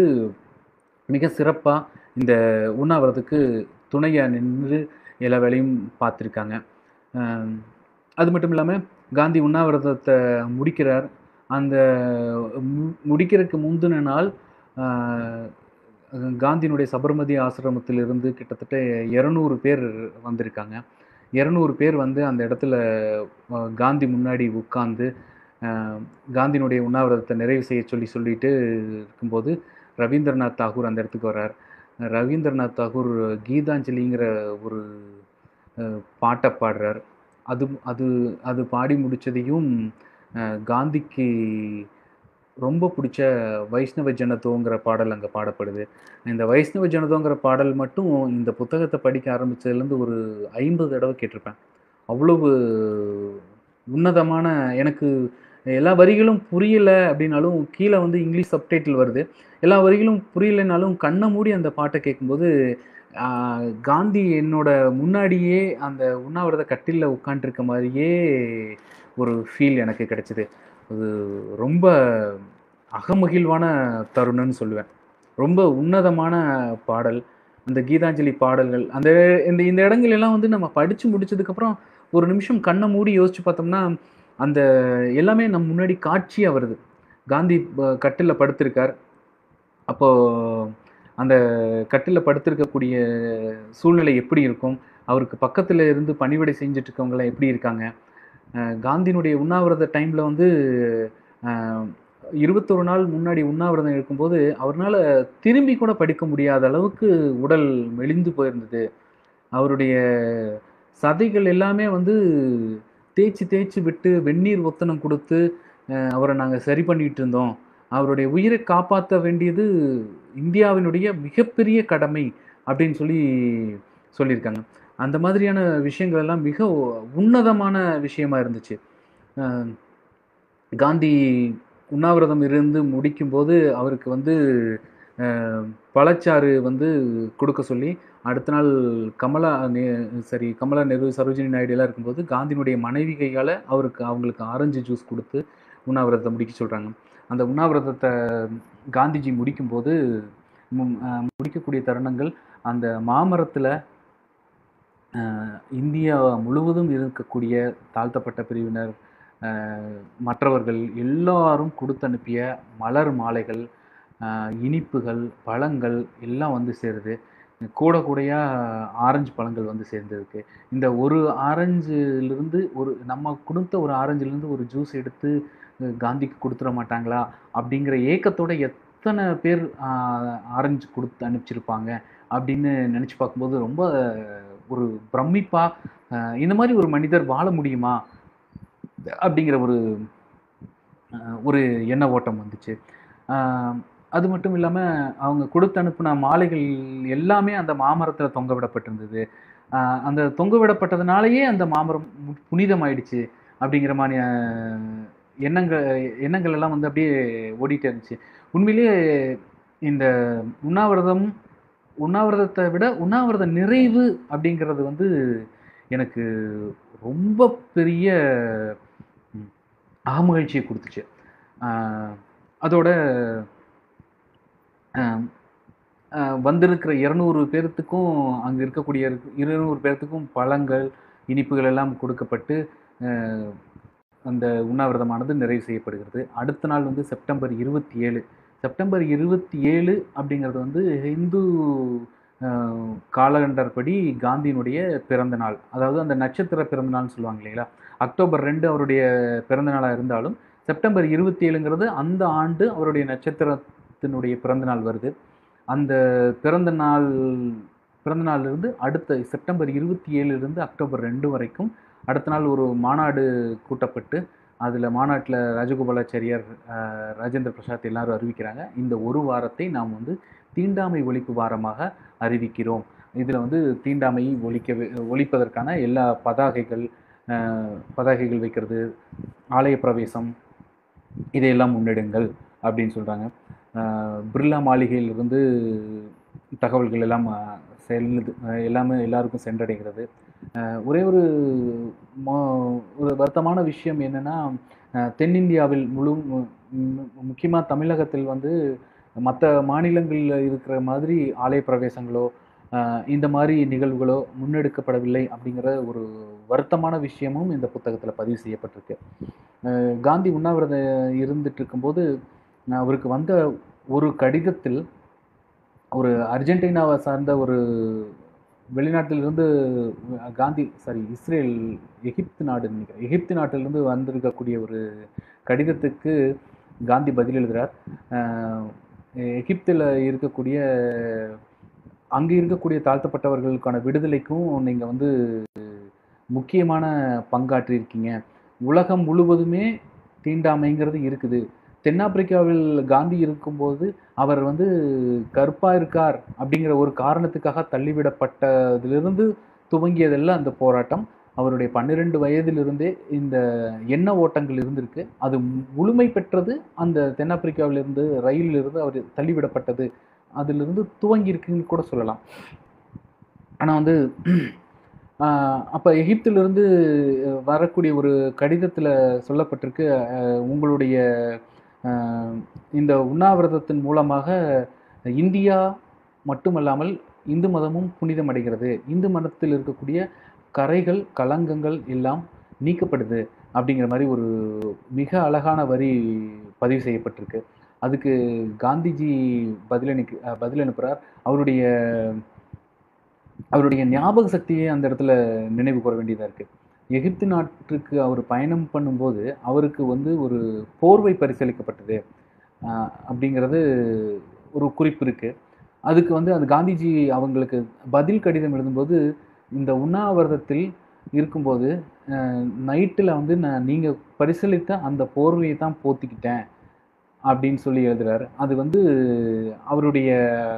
மிக சிறப்பாக இந்த உண்ணாவிரதத்துக்கு துணையாக நின்று எல்லா வேலையும் பார்த்துருக்காங்க அஹ் அது மட்டும் இல்லாமல் காந்தி உண்ணாவிரதத்தை முடிக்கிறார் அந்த மு- முடிக்கிறதுக்கு முந்தின நாள் அஹ், காந்தியினுடைய சபர்மதி ஆசிரமத்திலிருந்து கிட்டத்தட்ட இரநூறு பேர் வந்திருக்காங்க இரநூறு பேர் வந்து அந்த இடத்துல அஹ், காந்தி முன்னாடி உட்கார்ந்து அஹ், காந்தியினுடைய உண்ணாவிரதத்தை நிறைவு செய்ய சொல்லி சொல்லிட்டு இருக்கும்போது ரவீந்திரநாத் தாகூர் அந்த இடத்துக்கு வர்றார் ரவீந்திரநாத் தாகூர் கீதாஞ்சலிங்கிற ஒரு அஹ், பாட்டை பாடுறார் அது அது அது பாடி முடிச்சதையும் அஹ், காந்திக்கு ரொம்ப பிடிச்ச வைஷ்ணவ ஜனதோங்கிற பாடல் அங்கே பாடப்படுது இந்த வைஷ்ணவ ஜனதோங்கிற பாடல் மட்டும் இந்த புத்தகத்தை படிக்க ஆரம்பிச்சதுலேருந்து ஒரு ஐம்பது தடவை கேட்டிருப்பேன் அவ்வளவு உன்னதமான எனக்கு எல்லா வரிகளும் புரியல அப்படின்னாலும் கீழே வந்து இங்கிலீஷ் சப்டைட்டில் வருது எல்லா வரிகளும் புரியலைனாலும் கண்ணை மூடி அந்த பாட்டை கேட்கும்போது ஆஹ், காந்தி என்னோட முன்னாடியே அந்த உண்ணாவிரத கட்டிலில் உட்காண்ட்ருக்க மாதிரியே ஒரு ஃபீல் எனக்கு கிடைச்சிது அது ரொம்ப அகமகிழ்வான தருணம்னு சொல்லுவேன் ரொம்ப உன்னதமான பாடல் அந்த கீதாஞ்சலி பாடல்கள் அந்த இந்த இந்த இடங்கள் எல்லாம் வந்து நம்ம படித்து முடிச்சதுக்கப்புறம் ஒரு நிமிஷம் கண்ணை மூடி யோசிச்சு பார்த்தோம்னா அந்த எல்லாமே நம்ம முன்னாடி காட்சியாக வருது காந்தி கட்டில் படுத்திருக்கார் அப்போ அந்த கட்டில் படுத்திருக்கக்கூடிய சூழ்நிலை எப்படி இருக்கும் அவருக்கு பக்கத்தில் இருந்து பணிவிடை செஞ்சுட்டு இருக்கவங்களாம் எப்படி இருக்காங்க அஹ் காந்தியினுடைய உண்ணாவிரத டைமில் வந்து அஹ், இருபத்தொரு நாள் முன்னாடி உண்ணாவிரதம் இருக்கும்போது அவர்னால திரும்பி கூட படிக்க முடியாத அளவுக்கு உடல் மெலிந்து போயிருந்தது அவருடைய சதைகள் எல்லாமே வந்து தேய்ச்சி தேய்ச்சி விட்டு வெந்நீர் ஒத்தனம் கொடுத்து அஹ், அவரை நாங்கள் சரி பண்ணிட்டு இருந்தோம் அவருடைய உயிரை காப்பாற்ற வேண்டியது இந்தியாவினுடைய மிகப்பெரிய கடமை அப்படின்னு சொல்லி சொல்லியிருக்காங்க அந்த மாதிரியான விஷயங்கள் எல்லாம் மிக உன்னதமான விஷயமா இருந்துச்சு அஹ், காந்தி உண்ணாவிரதம் இருந்து முடிக்கும்போது அவருக்கு வந்து அஹ், பழச்சாறு வந்து கொடுக்க சொல்லி அடுத்த நாள் கமலா நே- சரி கமலா நெரு சரோஜினி நாயுடு எல்லாம் இருக்கும்போது காந்தியினுடைய மனைவி கையால் அவருக்கு அவங்களுக்கு ஆரஞ்சு ஜூஸ் கொடுத்து உண்ணாவிரதத்தை முடிக்க சொல்கிறாங்க அந்த உண்ணாவிரதத்தை காந்திஜி முடிக்கும்போது மு- அஹ், முடிக்கக்கூடிய தருணங்கள் அந்த மாமரத்தில் இந்தியா முழுவதும் இருக்கக்கூடிய தாழ்த்தப்பட்ட பிரிவினர் அஹ், மற்றவர்கள் எல்லாரும் கொடுத்து அனுப்பிய மலர் மாலைகள் அஹ், இனிப்புகள் பழங்கள் எல்லாம் வந்து சேருது கூட கூடையா ஆரஞ்சு பழங்கள் வந்து சேர்ந்திருக்கு இந்த ஒரு ஆரஞ்சுலேருந்து ஒரு நம்ம கொடுத்த ஒரு ஆரஞ்சுலேருந்து ஒரு ஜூஸ் எடுத்து அஹ், காந்திக்கு கொடுத்துட மாட்டாங்களா அப்படிங்கிற ஏக்கத்தோட எத்தனை பேர் ஆஹ், ஆரஞ்சு கொடுத்து அனுப்பிச்சிருப்பாங்க அப்படின்னு நினச்சி பார்க்கும்போது ரொம்ப ஒரு பிரமிப்பாக இந்த மாதிரி ஒரு மனிதர் வாழ முடியுமா அப்படிங்கிற ஒரு அஹ், ஒரு எண்ண ஓட்டம் வந்துச்சு ஆஹ், அது மட்டும் இல்லாமல் அவங்க கொடுத்து அனுப்புன மாலைகள் எல்லாமே அந்த மாமரத்தில் தொங்க விடப்பட்டிருந்தது ஆஹ், அந்த தொங்க விடப்பட்டதுனாலேயே அந்த மாமரம் மு- புனிதமாயிடுச்சு அப்படிங்கிற மாதிரி ஆஹ், எண்ணங்கள் எண்ணங்கள் எல்லாம் வந்து அப்படியே ஓடிட்டே இருந்துச்சு உண்மையிலேயே இந்த உண்ணாவிரதம் உண்ணாவிரதத்தை விட உண்ணாவிரத நிறைவு அப்படிங்கிறது வந்து எனக்கு ரொம்ப பெரிய ம், அகமகிழ்ச்சியை கொடுத்துச்சு ஆஹ் அதோட ஆஹ் ஆஹ் வந்திருக்கிற இரநூறு பேர்த்துக்கும் அங்கே இருக்கக்கூடிய இருநூறு பேர்த்துக்கும் பழங்கள் இனிப்புகள் எல்லாம் கொடுக்கப்பட்டு ஆஹ் அந்த உண்ணாவிரதமானது நிறைவு செய்யப்படுகிறது அடுத்த நாள் வந்து செப்டம்பர் இருபத்தி ஏழு செப்டம்பர் இருபத்தி ஏழு அப்படிங்கிறது வந்து இந்து ஆஹ், காலண்டர் படி காந்தியினுடைய பிறந்த நாள் அதாவது அந்த நட்சத்திர பிறந்த நாள்னு சொல்லுவாங்க இல்லைங்களா அக்டோபர் ரெண்டு அவருடைய பிறந்த நாளாக இருந்தாலும் செப்டம்பர் இருபத்தி ஏழுங்கிறது அந்த ஆண்டு அவருடைய நட்சத்திரத்தினுடைய பிறந்த நாள் வருது அந்த பிறந்த நாள் பிறந்த நாளிலிருந்து அடுத்த செப்டம்பர் இருபத்தி ஏழுலேருந்து அக்டோபர் ரெண்டு வரைக்கும் அடுத்த நாள் ஒரு மாநாடு கூட்டப்பட்டு அதில் மாநாட்டில் ராஜகோபாலாச்சாரியார் ஆஹ், ராஜேந்திர பிரசாத் எல்லாரும் அறிவிக்கிறாங்க இந்த ஒரு வாரத்தை நாம் வந்து தீண்டாமை ஒழிப்பு வாரமாக அறிவிக்கிறோம் இதில் வந்து தீண்டாமையை ஒழிக்க ஒழிப்பதற்கான எல்லா பதாகைகள் ஆஹ், பதாகைகள் வைக்கிறது ஆலய பிரவேசம் இதையெல்லாம் முன்னெடுங்கள் அப்படின்னு சொல்கிறாங்க பிர்லா மாளிகையிலிருந்து தகவல்கள் எல்லாம் ஆஹ், செல்லுது ஆஹ், எல்லாமே எல்லாருக்கும் சென்றடைகிறது ஆஹ், ஒரே ஒரு மோ- ஒரு வருத்தமான விஷயம் என்னன்னா ஆஹ், தென்னிந்தியாவில் முழு முக்கியமாக தமிழகத்தில் வந்து மற்ற மாநிலங்களில் இருக்கிற மாதிரி ஆலய பிரவேசங்களோ ஆஹ், இந்த மாதிரி நிகழ்வுகளோ முன்னெடுக்கப்படவில்லை அப்படிங்கிற ஒரு வருத்தமான விஷயமும் இந்த புத்தகத்தில் பதிவு செய்யப்பட்டிருக்கு ஆஹ், காந்தி உண்ணாவிரதம் இருந்துட்டு இருக்கும்போது ஆஹ், அவருக்கு வந்த ஒரு கடிதத்தில் ஒரு அர்ஜென்டினாவை சார்ந்த ஒரு வெளிநாட்டிலிருந்து காந்தி சாரி இஸ்ரேல் எகிப்து நாடு நினைக்கிறேன் எகிப்து நாட்டிலிருந்து வந்திருக்கக்கூடிய ஒரு கடிதத்துக்கு காந்தி பதில் எழுதுகிறார் ஆஹ் எகிப்தில் இருக்கக்கூடிய அங்கே இருக்கக்கூடிய தாழ்த்தப்பட்டவர்களுக்கான விடுதலைக்கும் நீங்கள் வந்து முக்கியமான பங்காற்றியிருக்கீங்க உலகம் முழுவதுமே தீண்டாமைங்கிறது இருக்குது தென்னாப்பிரிக்காவில் காந்தி இருக்கும்போது அவர் வந்து கருப்பா இருக்கார் அப்படிங்கிற ஒரு காரணத்துக்காக தள்ளிவிடப்பட்டதிலிருந்து துவங்கியதெல்லாம் அந்த போராட்டம் அவருடைய பன்னிரெண்டு வயதிலிருந்தே இந்த எண்ண ஓட்டங்கள் இருந்திருக்கு அது முழுமை பெற்றது அந்த தென்னாப்பிரிக்காவிலிருந்து ரயிலிலிருந்து அவர் தள்ளிவிடப்பட்டது அதிலிருந்து துவங்கி இருக்குன்னு கூட சொல்லலாம் ஆனால் வந்து ஆஹ் அப்ப எகிப்திலிருந்து அஹ், வரக்கூடிய ஒரு கடிதத்துல சொல்லப்பட்டிருக்கு அஹ், உங்களுடைய ஆஹ், இந்த உண்ணாவிரதத்தின் மூலமாக இந்தியா மட்டுமல்லாமல் இந்து மதமும் புனிதமடைகிறது இந்து மதத்தில் இருக்கக்கூடிய கரைகள் கலங்கங்கள் எல்லாம் நீக்கப்படுது அப்படிங்கிற மாதிரி ஒரு மிக அழகான வரி பதிவு செய்யப்பட்டிருக்கு அதுக்கு காந்திஜி பதிலளிக்கு அஹ், பதில் அனுப்புகிறார் அவருடைய அவருடைய ஞாபக சக்தியை அந்த இடத்துல நினைவு கூற வேண்டியதாக இருக்குது எகிப்து நாட்டுக்கு அவர் பயணம் பண்ணும்போது அவருக்கு வந்து ஒரு போர்வை பரிசீலிக்கப்பட்டது ஆஹ் அப்படிங்கிறது ஒரு குறிப்பு இருக்குது அதுக்கு வந்து அந்த காந்திஜி அவங்களுக்கு பதில் கடிதம் எழுதும்போது இந்த உண்ணாவிரதத்தில் இருக்கும்போது நைட்டில் வந்து நான் நீங்கள் பரிசீலித்த அந்த போர்வையை தான் போத்திக்கிட்டேன் அப்படின்னு சொல்லி எழுதுறாரு அது வந்து அவருடைய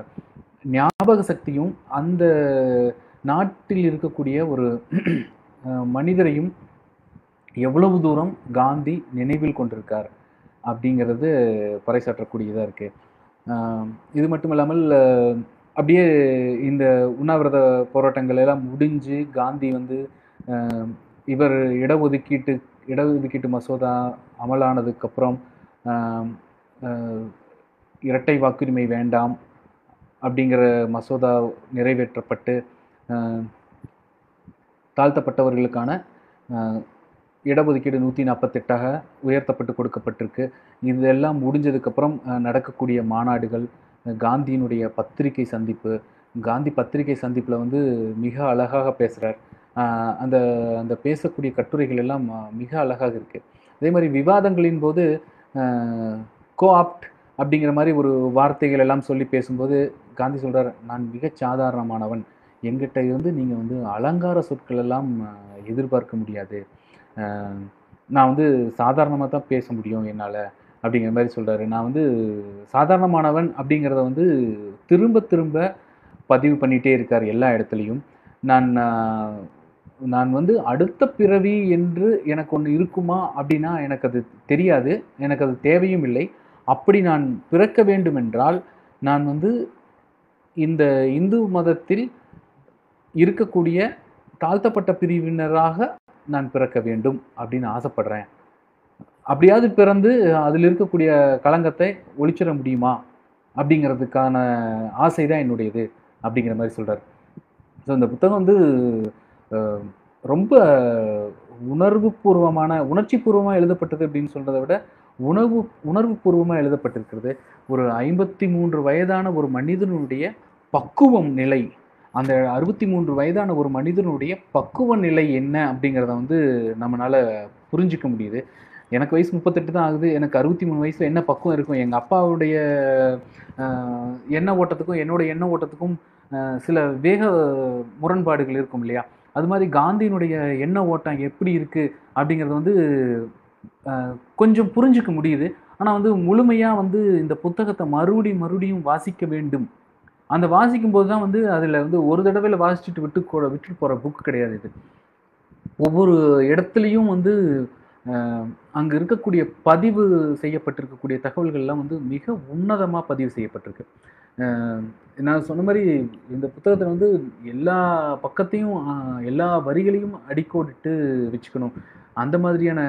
ஞாபக சக்தியும் அந்த நாட்டில் இருக்கக்கூடிய ஒரு அஹ், மனிதரையும் எவ்வளவு தூரம் காந்தி நினைவில் கொண்டிருக்கார் அப்படிங்கிறது பறைசாற்றக்கூடியதாக இருக்கு ஆஹ், இது மட்டும் இல்லாமல் அஹ், அப்படியே இந்த உண்ணாவிரத போராட்டங்கள் எல்லாம் முடிஞ்சு காந்தி வந்து ஆஹ், இவர் இடஒதுக்கீட்டு இடஒதுக்கீட்டு மசோதா அமலானதுக்கப்புறம் ஆஹ், ஆஹ், இரட்டை வாக்குரிமை வேண்டாம் அப்படிங்கிற மசோதா நிறைவேற்றப்பட்டு ஆஹ், தாழ்த்தப்பட்டவர்களுக்கான ஆஹ், இடஒதுக்கீடு நூற்றி நாற்பத்தெட்டாக உயர்த்தப்பட்டு கொடுக்கப்பட்டிருக்கு இதெல்லாம் முடிஞ்சதுக்கப்புறம் ஆஹ், நடக்கக்கூடிய மாநாடுகள் அஹ், காந்தியினுடைய பத்திரிகை சந்திப்பு காந்தி பத்திரிகை சந்திப்பில் வந்து மிக அழகாக பேசுகிறார் அந்த அந்த பேசக்கூடிய கட்டுரைகள் எல்லாம் ஆஹ், மிக அழகாக இருக்குது அதே மாதிரி விவாதங்களின் போது கோஆப்ட் அப்படிங்கிற மாதிரி ஒரு வார்த்தைகள் எல்லாம் சொல்லி பேசும்போது காந்தி சொல்றார் நான் மிகச் சாதாரணமானவன் எங்கிட்ட இருந்து நீங்கள் வந்து அலங்கார சொற்கள் எல்லாம் ஆஹ், எதிர்பார்க்க முடியாது ஆஹ், நான் வந்து சாதாரணமாக தான் பேச முடியும் என்னால் அப்படிங்கிற மாதிரி சொல்கிறாரு நான் வந்து சாதாரணமானவன் அப்படிங்கிறத வந்து திரும்ப திரும்ப பதிவு பண்ணிகிட்டே இருக்கார் எல்லா இடத்துலையும் நான் ஆஹ், நான் வந்து அடுத்த பிறவி என்று எனக்கு ஒன்று இருக்குமா அப்படின்னா எனக்கு அது தெரியாது எனக்கு அது தேவையும் இல்லை அப்படி நான் பிறக்க வேண்டுமென்றால் நான் வந்து இந்த இந்து மதத்தில் இருக்கக்கூடிய தாழ்த்தப்பட்ட பிரிவினராக நான் பிறக்க வேண்டும் அப்படின்னு ஆசைப்படுறேன் அப்படியாவது பிறந்து அதில் இருக்கக்கூடிய களங்கத்தை ஒழிச்சிட முடியுமா அப்படிங்கிறதுக்கான ஆசை தான் என்னுடையது அப்படிங்கிற மாதிரி சொல்றாரு ஸோ இந்த புத்தகம் வந்து அஹ், ரொம்ப உணர்வு பூர்வமான உணர்ச்சி பூர்வமாக எழுதப்பட்டது அப்படின்னு சொல்றதை விட உணர்வு உணர்வு பூர்வமாக எழுதப்பட்டிருக்கிறது ஒரு ஐம்பத்தி மூன்று வயதான ஒரு மனிதனுடைய பக்குவம் நிலை அந்த அறுபத்தி மூன்று வயதான ஒரு மனிதனுடைய பக்குவ நிலை என்ன அப்படிங்கிறத வந்து நம்மளால புரிஞ்சுக்க முடியுது எனக்கு வயசு முப்பத்தெட்டு தான் ஆகுது எனக்கு அறுபத்தி மூணு வயசுல என்ன பக்குவம் இருக்கும் எங்கள் அப்பாவுடைய ஆஹ், எண்ண ஓட்டத்துக்கும் என்னோட எண்ண ஓட்டத்துக்கும் ஆஹ், சில வேக முரண்பாடுகள் இருக்கும் இல்லையா அது மாதிரி காந்தியினுடைய எண்ண ஓட்டம் எப்படி இருக்கு அப்படிங்கிறது வந்து ஆஹ், கொஞ்சம் புரிஞ்சுக்க முடியுது ஆனால் வந்து முழுமையாக வந்து இந்த புத்தகத்தை மறுபடியும் மறுபடியும் வாசிக்க வேண்டும் அந்த வாசிக்கும் போது தான் வந்து அதில் வந்து ஒரு தடவையில் வாசிச்சுட்டு விட்டு கூட விட்டுட்டு போகிற புக் கிடையாது இது ஒவ்வொரு இடத்துலையும் வந்து அங்கே இருக்கக்கூடிய பதிவு செய்யப்பட்டிருக்கக்கூடிய தகவல்கள்லாம் வந்து மிக உன்னதமாக பதிவு செய்யப்பட்டிருக்கு அஹ் நான் சொன்ன மாதிரி இந்த புத்தகத்தில் வந்து எல்லா பக்கத்தையும் ஆஹ், எல்லா வரிகளையும் அடிக்கோடிட்டு வச்சுக்கணும் அந்த மாதிரியான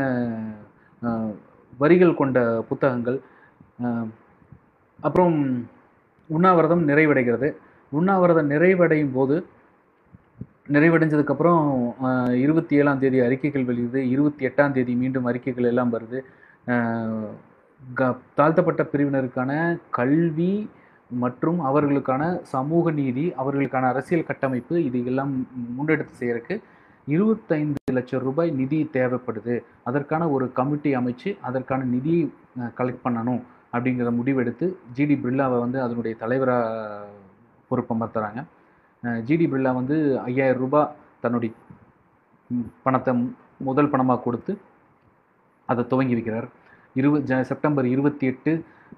ஆஹ், வரிகள் கொண்ட புத்தகங்கள் ஆஹ், அப்புறம் உண்ணாவிரதம் நிறைவடைகிறது உண்ணாவிரதம் நிறைவடையும் போது நிறைவடைஞ்சதுக்கப்புறம் இருபத்தி ஏழாம் தேதி அறிக்கைகள் வெளியுது இருபத்தி எட்டாம் தேதி மீண்டும் அறிக்கைகள் எல்லாம் வருது ஆஹ் க- தாழ்த்தப்பட்ட பிரிவினருக்கான கல்வி மற்றும் அவர்களுக்கான சமூக நீதி அவர்களுக்கான அரசியல் கட்டமைப்பு இது எல்லாம் முன்னெடுத்து செய்யறதுக்கு இருபத்தைந்து லட்சம் ரூபாய் நிதி தேவைப்படுது அதற்கான ஒரு கமிட்டி அமைச்சு அதற்கான நிதியை கலெக்ட் பண்ணணும் அப்படிங்கிற முடிவெடுத்து ஜிடி பிர்லாவை வந்து அதனுடைய தலைவராக பொறுப்பமர்த்துறாங்க ஜிடி பிர்லா வந்து ஐயாயிரம் ரூபாய் தன்னுடைய ம், பணத்தை மு- முதல் பணமாக கொடுத்து அதை துவங்கி வைக்கிறார் இருபது ஜ செப்டம்பர் இருபத்தி எட்டு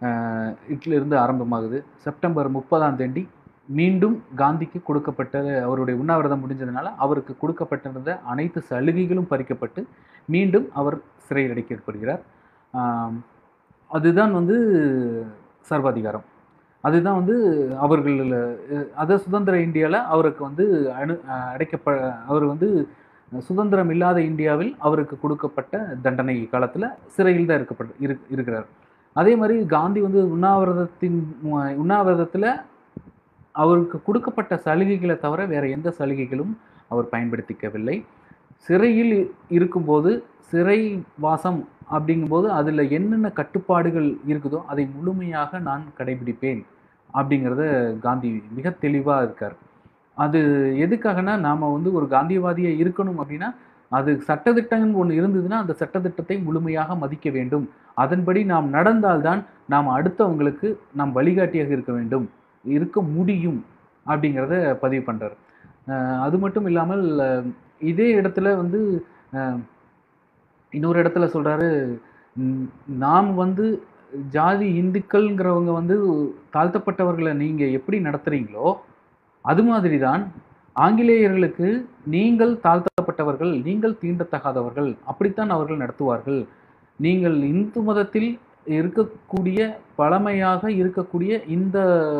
இருந்து ஆரம்பமாகுது செப்டம்பர் முப்பதாம் தேதி மீண்டும் காந்திக்கு கொடுக்கப்பட்ட அவருடைய உண்ணாவிரதம் முடிஞ்சதுனால அவருக்கு கொடுக்கப்பட்டிருந்த அனைத்து சலுகைகளும் பறிக்கப்பட்டு மீண்டும் அவர் சிறையில் அடைக்கப்படுகிறார் ஆம், அதுதான் வந்து சர்வாதிகாரம் அதுதான் வந்து அவர்கள் அஹ், அத சுதந்திர இந்தியாவில் அவருக்கு வந்து அணு அஹ், அடைக்கப்ப அவர் வந்து சுதந்திரம் இல்லாத இந்தியாவில் அவருக்கு கொடுக்கப்பட்ட தண்டனை காலத்தில் சிறையில் தான் இருக்கப்பட்டு இரு இருக்கிறார் அதே மாதிரி காந்தி வந்து உண்ணாவிரதத்தின் மு- உண்ணாவிரதத்தில் அவருக்கு கொடுக்கப்பட்ட சலுகைகளை தவிர வேற எந்த சலுகைகளும் அவர் பயன்படுத்திக்கவில்லை சிறையில் இ- இருக்கும்போது சிறை வாசம் அப்படிங்கும்போது அதில் என்னென்ன கட்டுப்பாடுகள் இருக்குதோ அதை முழுமையாக நான் கடைபிடிப்பேன் அப்படிங்கிறத காந்தி மிக தெளிவாக இருக்கார் அது எதுக்காகனா நாம் வந்து ஒரு காந்தியவாதியாக இருக்கணும் அப்படின்னா அது சட்டத்திட்டம் ஒன்று இருந்ததுன்னா அந்த சட்டத்திட்டத்தை முழுமையாக மதிக்க வேண்டும் அதன்படி நாம் நடந்தால்தான் நாம் அடுத்தவங்களுக்கு நாம் வழிகாட்டியாக இருக்க வேண்டும் இருக்க முடியும் அப்படிங்கிறத பதிவு பண்ணுறார் அது மட்டும் இல்லாமல் அஹ், இதே இடத்துல வந்து அஹ், இன்னொரு இடத்துல சொல்றாரு "ம், நாம் வந்து ஜாதி இந்துக்கள்ங்கிறவங்க வந்து தாழ்த்தப்பட்டவர்களை நீங்க எப்படி நடத்துறீங்களோ அது மாதிரி தான் ஆங்கிலேயர்களுக்கு நீங்கள் தாழ்த்தப்பட்டவர்கள் நீங்கள் தீண்டத்தகாதவர்கள் அப்படித்தான் அவர்கள் நடத்துவார்கள் நீங்கள் இந்து மதத்தில் இருக்கக்கூடிய பழமையாக இருக்கக்கூடிய இந்த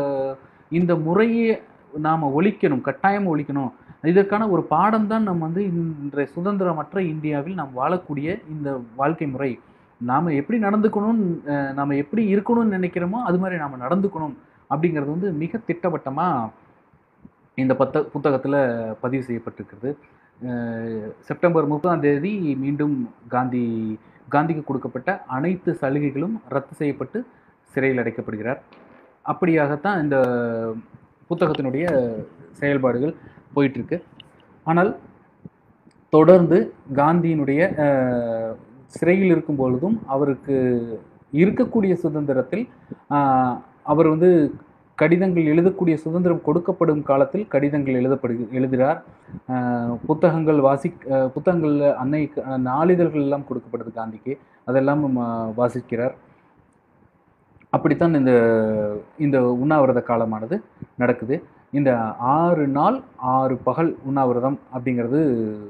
இந்த முறையை நாம் ஒழிக்கணும் கட்டாயம் ஒழிக்கணும் இதற்கான ஒரு பாடம் தான் நம்ம வந்து இன்றைய சுதந்திரமற்ற இந்தியாவில் நாம் வாழக்கூடிய இந்த வாழ்க்கை முறை நாம் எப்படி நடந்துக்கணும் அஹ் நாம எப்படி இருக்கணும்னு நினைக்கிறோமோ அது மாதிரி நாம் நடந்துக்கணும் அப்படிங்கிறது வந்து மிக திட்டவட்டமாக இந்த பத்த புத்தகத்தில் பதிவு செய்யப்பட்டிருக்கிறது அஹ் செப்டம்பர் முப்பதாம் தேதி மீண்டும் காந்தி காந்திக்கு கொடுக்கப்பட்ட அனைத்து சலுகைகளும் ரத்து செய்யப்பட்டு சிறையில் அடைக்கப்படுகிறார் அப்படியாகத்தான் இந்த புத்தகத்தினுடைய செயல்பாடுகள் போயிட்டு இருக்கு ஆனால் தொடர்ந்து காந்தியினுடைய அஹ், சிறையில் இருக்கும் பொழுதும் அவருக்கு இருக்கக்கூடிய சுதந்திரத்தில் ஆஹ், அவர் வந்து கடிதங்கள் எழுதக்கூடிய சுதந்திரம் கொடுக்கப்படும் காலத்தில் கடிதங்கள் எழுதப்படு எழுதுகிறார் ஆஹ், புத்தகங்கள் வாசி அஹ், புத்தகங்கள் அன்னை அஹ், நாளிதழ்கள் எல்லாம் கொடுக்கப்படுது காந்திக்கு அதெல்லாம் ம- வாசிக்கிறார் அப்படித்தான் இந்த இந்த உண்ணாவிரத காலமானது நடக்குது இந்த ஆறு நாள் ஆறு பகல் உண்ணாவிரதம் அப்படிங்கிறது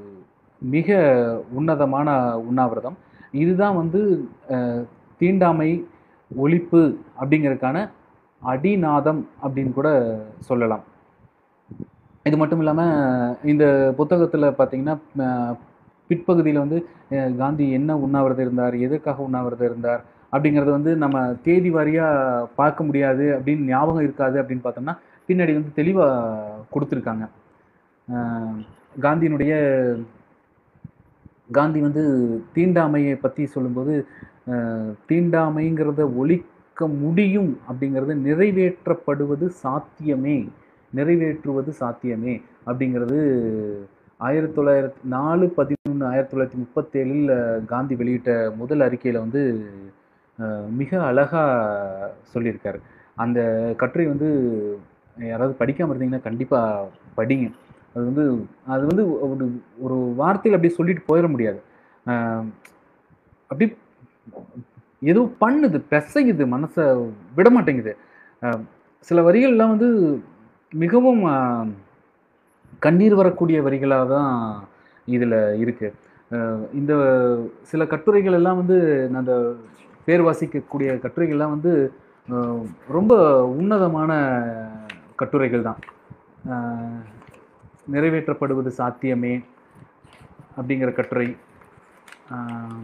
மிக உன்னதமான உண்ணாவிரதம் இதுதான் வந்து அஹ், தீண்டாமை ஒழிப்பு அப்படிங்கிறதுக்கான அடிநாதம் அப்படின்னு கூட சொல்லலாம் இது மட்டும் இல்லாமல் இந்த புத்தகத்தில் பார்த்தீங்கன்னா அஹ், பிற்பகுதியில் வந்து அஹ், காந்தி என்ன உண்ணாவிரதம் இருந்தார் எதற்காக உண்ணாவிரதம் இருந்தார் அப்படிங்கிறது வந்து நம்ம தேதி வாரியாக பார்க்க முடியாது அப்படின்னு ஞாபகம் இருக்காது அப்படின்னு பார்த்தோம்னா பின்னாடி வந்து தெளிவாக கொடுத்துருக்காங்க அஹ், காந்தியினுடைய காந்தி வந்து தீண்டாமையை பற்றி சொல்லும்போது அஹ், தீண்டாமைங்கிறத ஒழிக்க முடியும் அப்படிங்கிறது நிறைவேற்றப்படுவது சாத்தியமே நிறைவேற்றுவது சாத்தியமே அப்படிங்கிறது ஆயிரத்தி தொள்ளாயிரத்தி நாலு பதினொன்று ஆயிரத்தி தொள்ளாயிரத்தி முப்பத்தேழில் காந்தி வெளியிட்ட முதல் அறிக்கையில் வந்து அஹ், மிக அழகாக சொல்லியிருக்காரு அந்த கட்டுரை வந்து யாராவது படிக்காமல் இருந்தீங்கன்னா கண்டிப்பாக படிங்க அது வந்து அது வந்து ஒரு ஒரு வார்த்தையில் அப்படியே சொல்லிட்டு போயிட முடியாது அஹ், அப்படி ஏதோ பண்ணுது பிசையுது மனசை விட மாட்டேங்குது அஹ், சில வரிகள்லாம் வந்து மிகவும் அஹ், கண்ணீர் வரக்கூடிய வரிகளாக தான் இதில் இருக்கு அஹ், இந்த சில கட்டுரைகள் எல்லாம் வந்து நான் அந்த பேர் வாசிக்கக்கூடிய கட்டுரைகள்லாம் வந்து அஹ், ரொம்ப உன்னதமான கட்டுரைகள் தான் அஹ், நிறைவேற்றப்படுவது சாத்தியமே அப்படிங்கிற கட்டுரை ஆம்,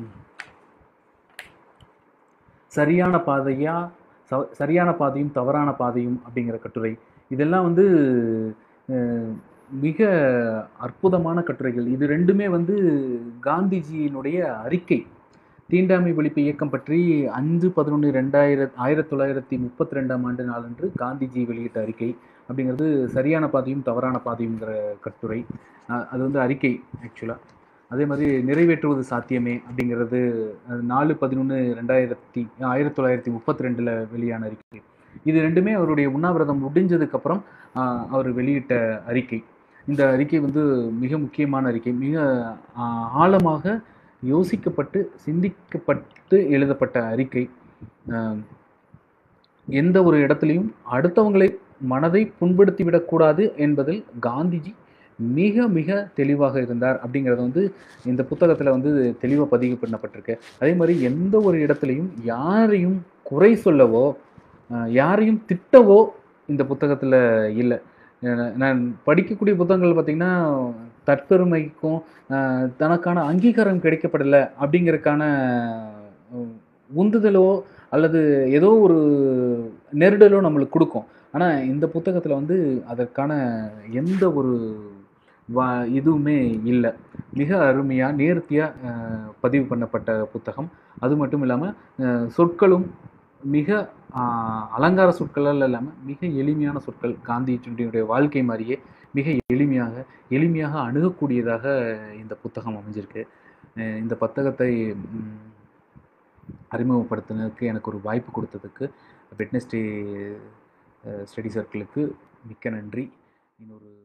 சரியான பாதையா ச- சரியான பாதையும் தவறான பாதையும் அப்படிங்கிற கட்டுரை இதெல்லாம் வந்து அஹ், மிக அற்புதமான கட்டுரைகள் இது ரெண்டுமே வந்து காந்திஜியினுடைய அறிக்கை தீண்டாமை ஒழிப்பு இயக்கம் பற்றி அஞ்சு பதினொன்று ரெண்டாயிரத் ஆயிரத்தி தொள்ளாயிரத்தி முப்பத்தி ரெண்டாம் ஆண்டு நாளன்று காந்திஜி வெளியிட்ட அறிக்கை அப்படிங்கிறது சரியான பாதையும் தவறான பாதையுங்கிற கட்டுரை அஹ், அது வந்து அறிக்கை ஆக்சுவலாக அதே மாதிரி நிறைவேற்றுவது சாத்தியமே அப்படிங்கிறது அஹ், நாலு பதினொன்று ரெண்டாயிரத்தி ஆயிரத்தி தொள்ளாயிரத்தி முப்பத்தி ரெண்டில் வெளியான அறிக்கை இது ரெண்டுமே அவருடைய உண்ணாவிரதம் முடிஞ்சதுக்கப்புறம் அவர் வெளியிட்ட அறிக்கை இந்த அறிக்கை வந்து மிக முக்கியமான அறிக்கை மிக ஆஹ், ஆழமாக யோசிக்கப்பட்டு சிந்திக்கப்பட்டு எழுதப்பட்ட அறிக்கை ஆஹ், எந்த ஒரு இடத்துலையும் அடுத்தவங்களை மனதை புண்படுத்தி விடக்கூடாது என்பதில் காந்திஜி மிக மிக தெளிவாக இருந்தார் அப்படிங்கிறது வந்து இந்த புத்தகத்தில் வந்து தெளிவாக பதிவு பண்ணப்பட்டிருக்கு அதே மாதிரி எந்த ஒரு இடத்துலையும் யாரையும் குறை சொல்லவோ அஹ், யாரையும் திட்டவோ இந்த புத்தகத்தில் இல்லை நான் படிக்கக்கூடிய புத்தகங்கள் பார்த்திங்கன்னா தற்பெருமைக்கும் அஹ், தனக்கான அங்கீகாரம் கிடைக்கப்படலை அப்படிங்கறதுக்கான அஹ், உந்துதலோ அல்லது ஏதோ ஒரு நெருடலோ நம்மளுக்கு கொடுக்கும் ஆனால் இந்த புத்தகத்தில் வந்து அதற்கான எந்த ஒரு வா இதுவுமே இல்லை மிக அருமையாக நேர்த்தியாக பதிவு பண்ணப்பட்ட புத்தகம் அது மட்டும் இல்லாமல் சொற்களும் மிக ஆஹ், அலங்கார சொற்கள் இல்லாமல் மிக எளிமையான சொற்கள் காந்திஜியுடைய வாழ்க்கை மாதிரியே மிக எளிமையாக எளிமையாக அணுகக்கூடியதாக இந்த புத்தகம் அமைஞ்சிருக்கு அஹ் இந்த புத்தகத்தை ம், அறிமுகப்படுத்தினதுக்கு எனக்கு ஒரு வாய்ப்பு கொடுத்ததுக்கு வெட்னஸ்டே ஸ்டடி சர்க்கிளுக்கு மிக்க நன்றி இன்னொரு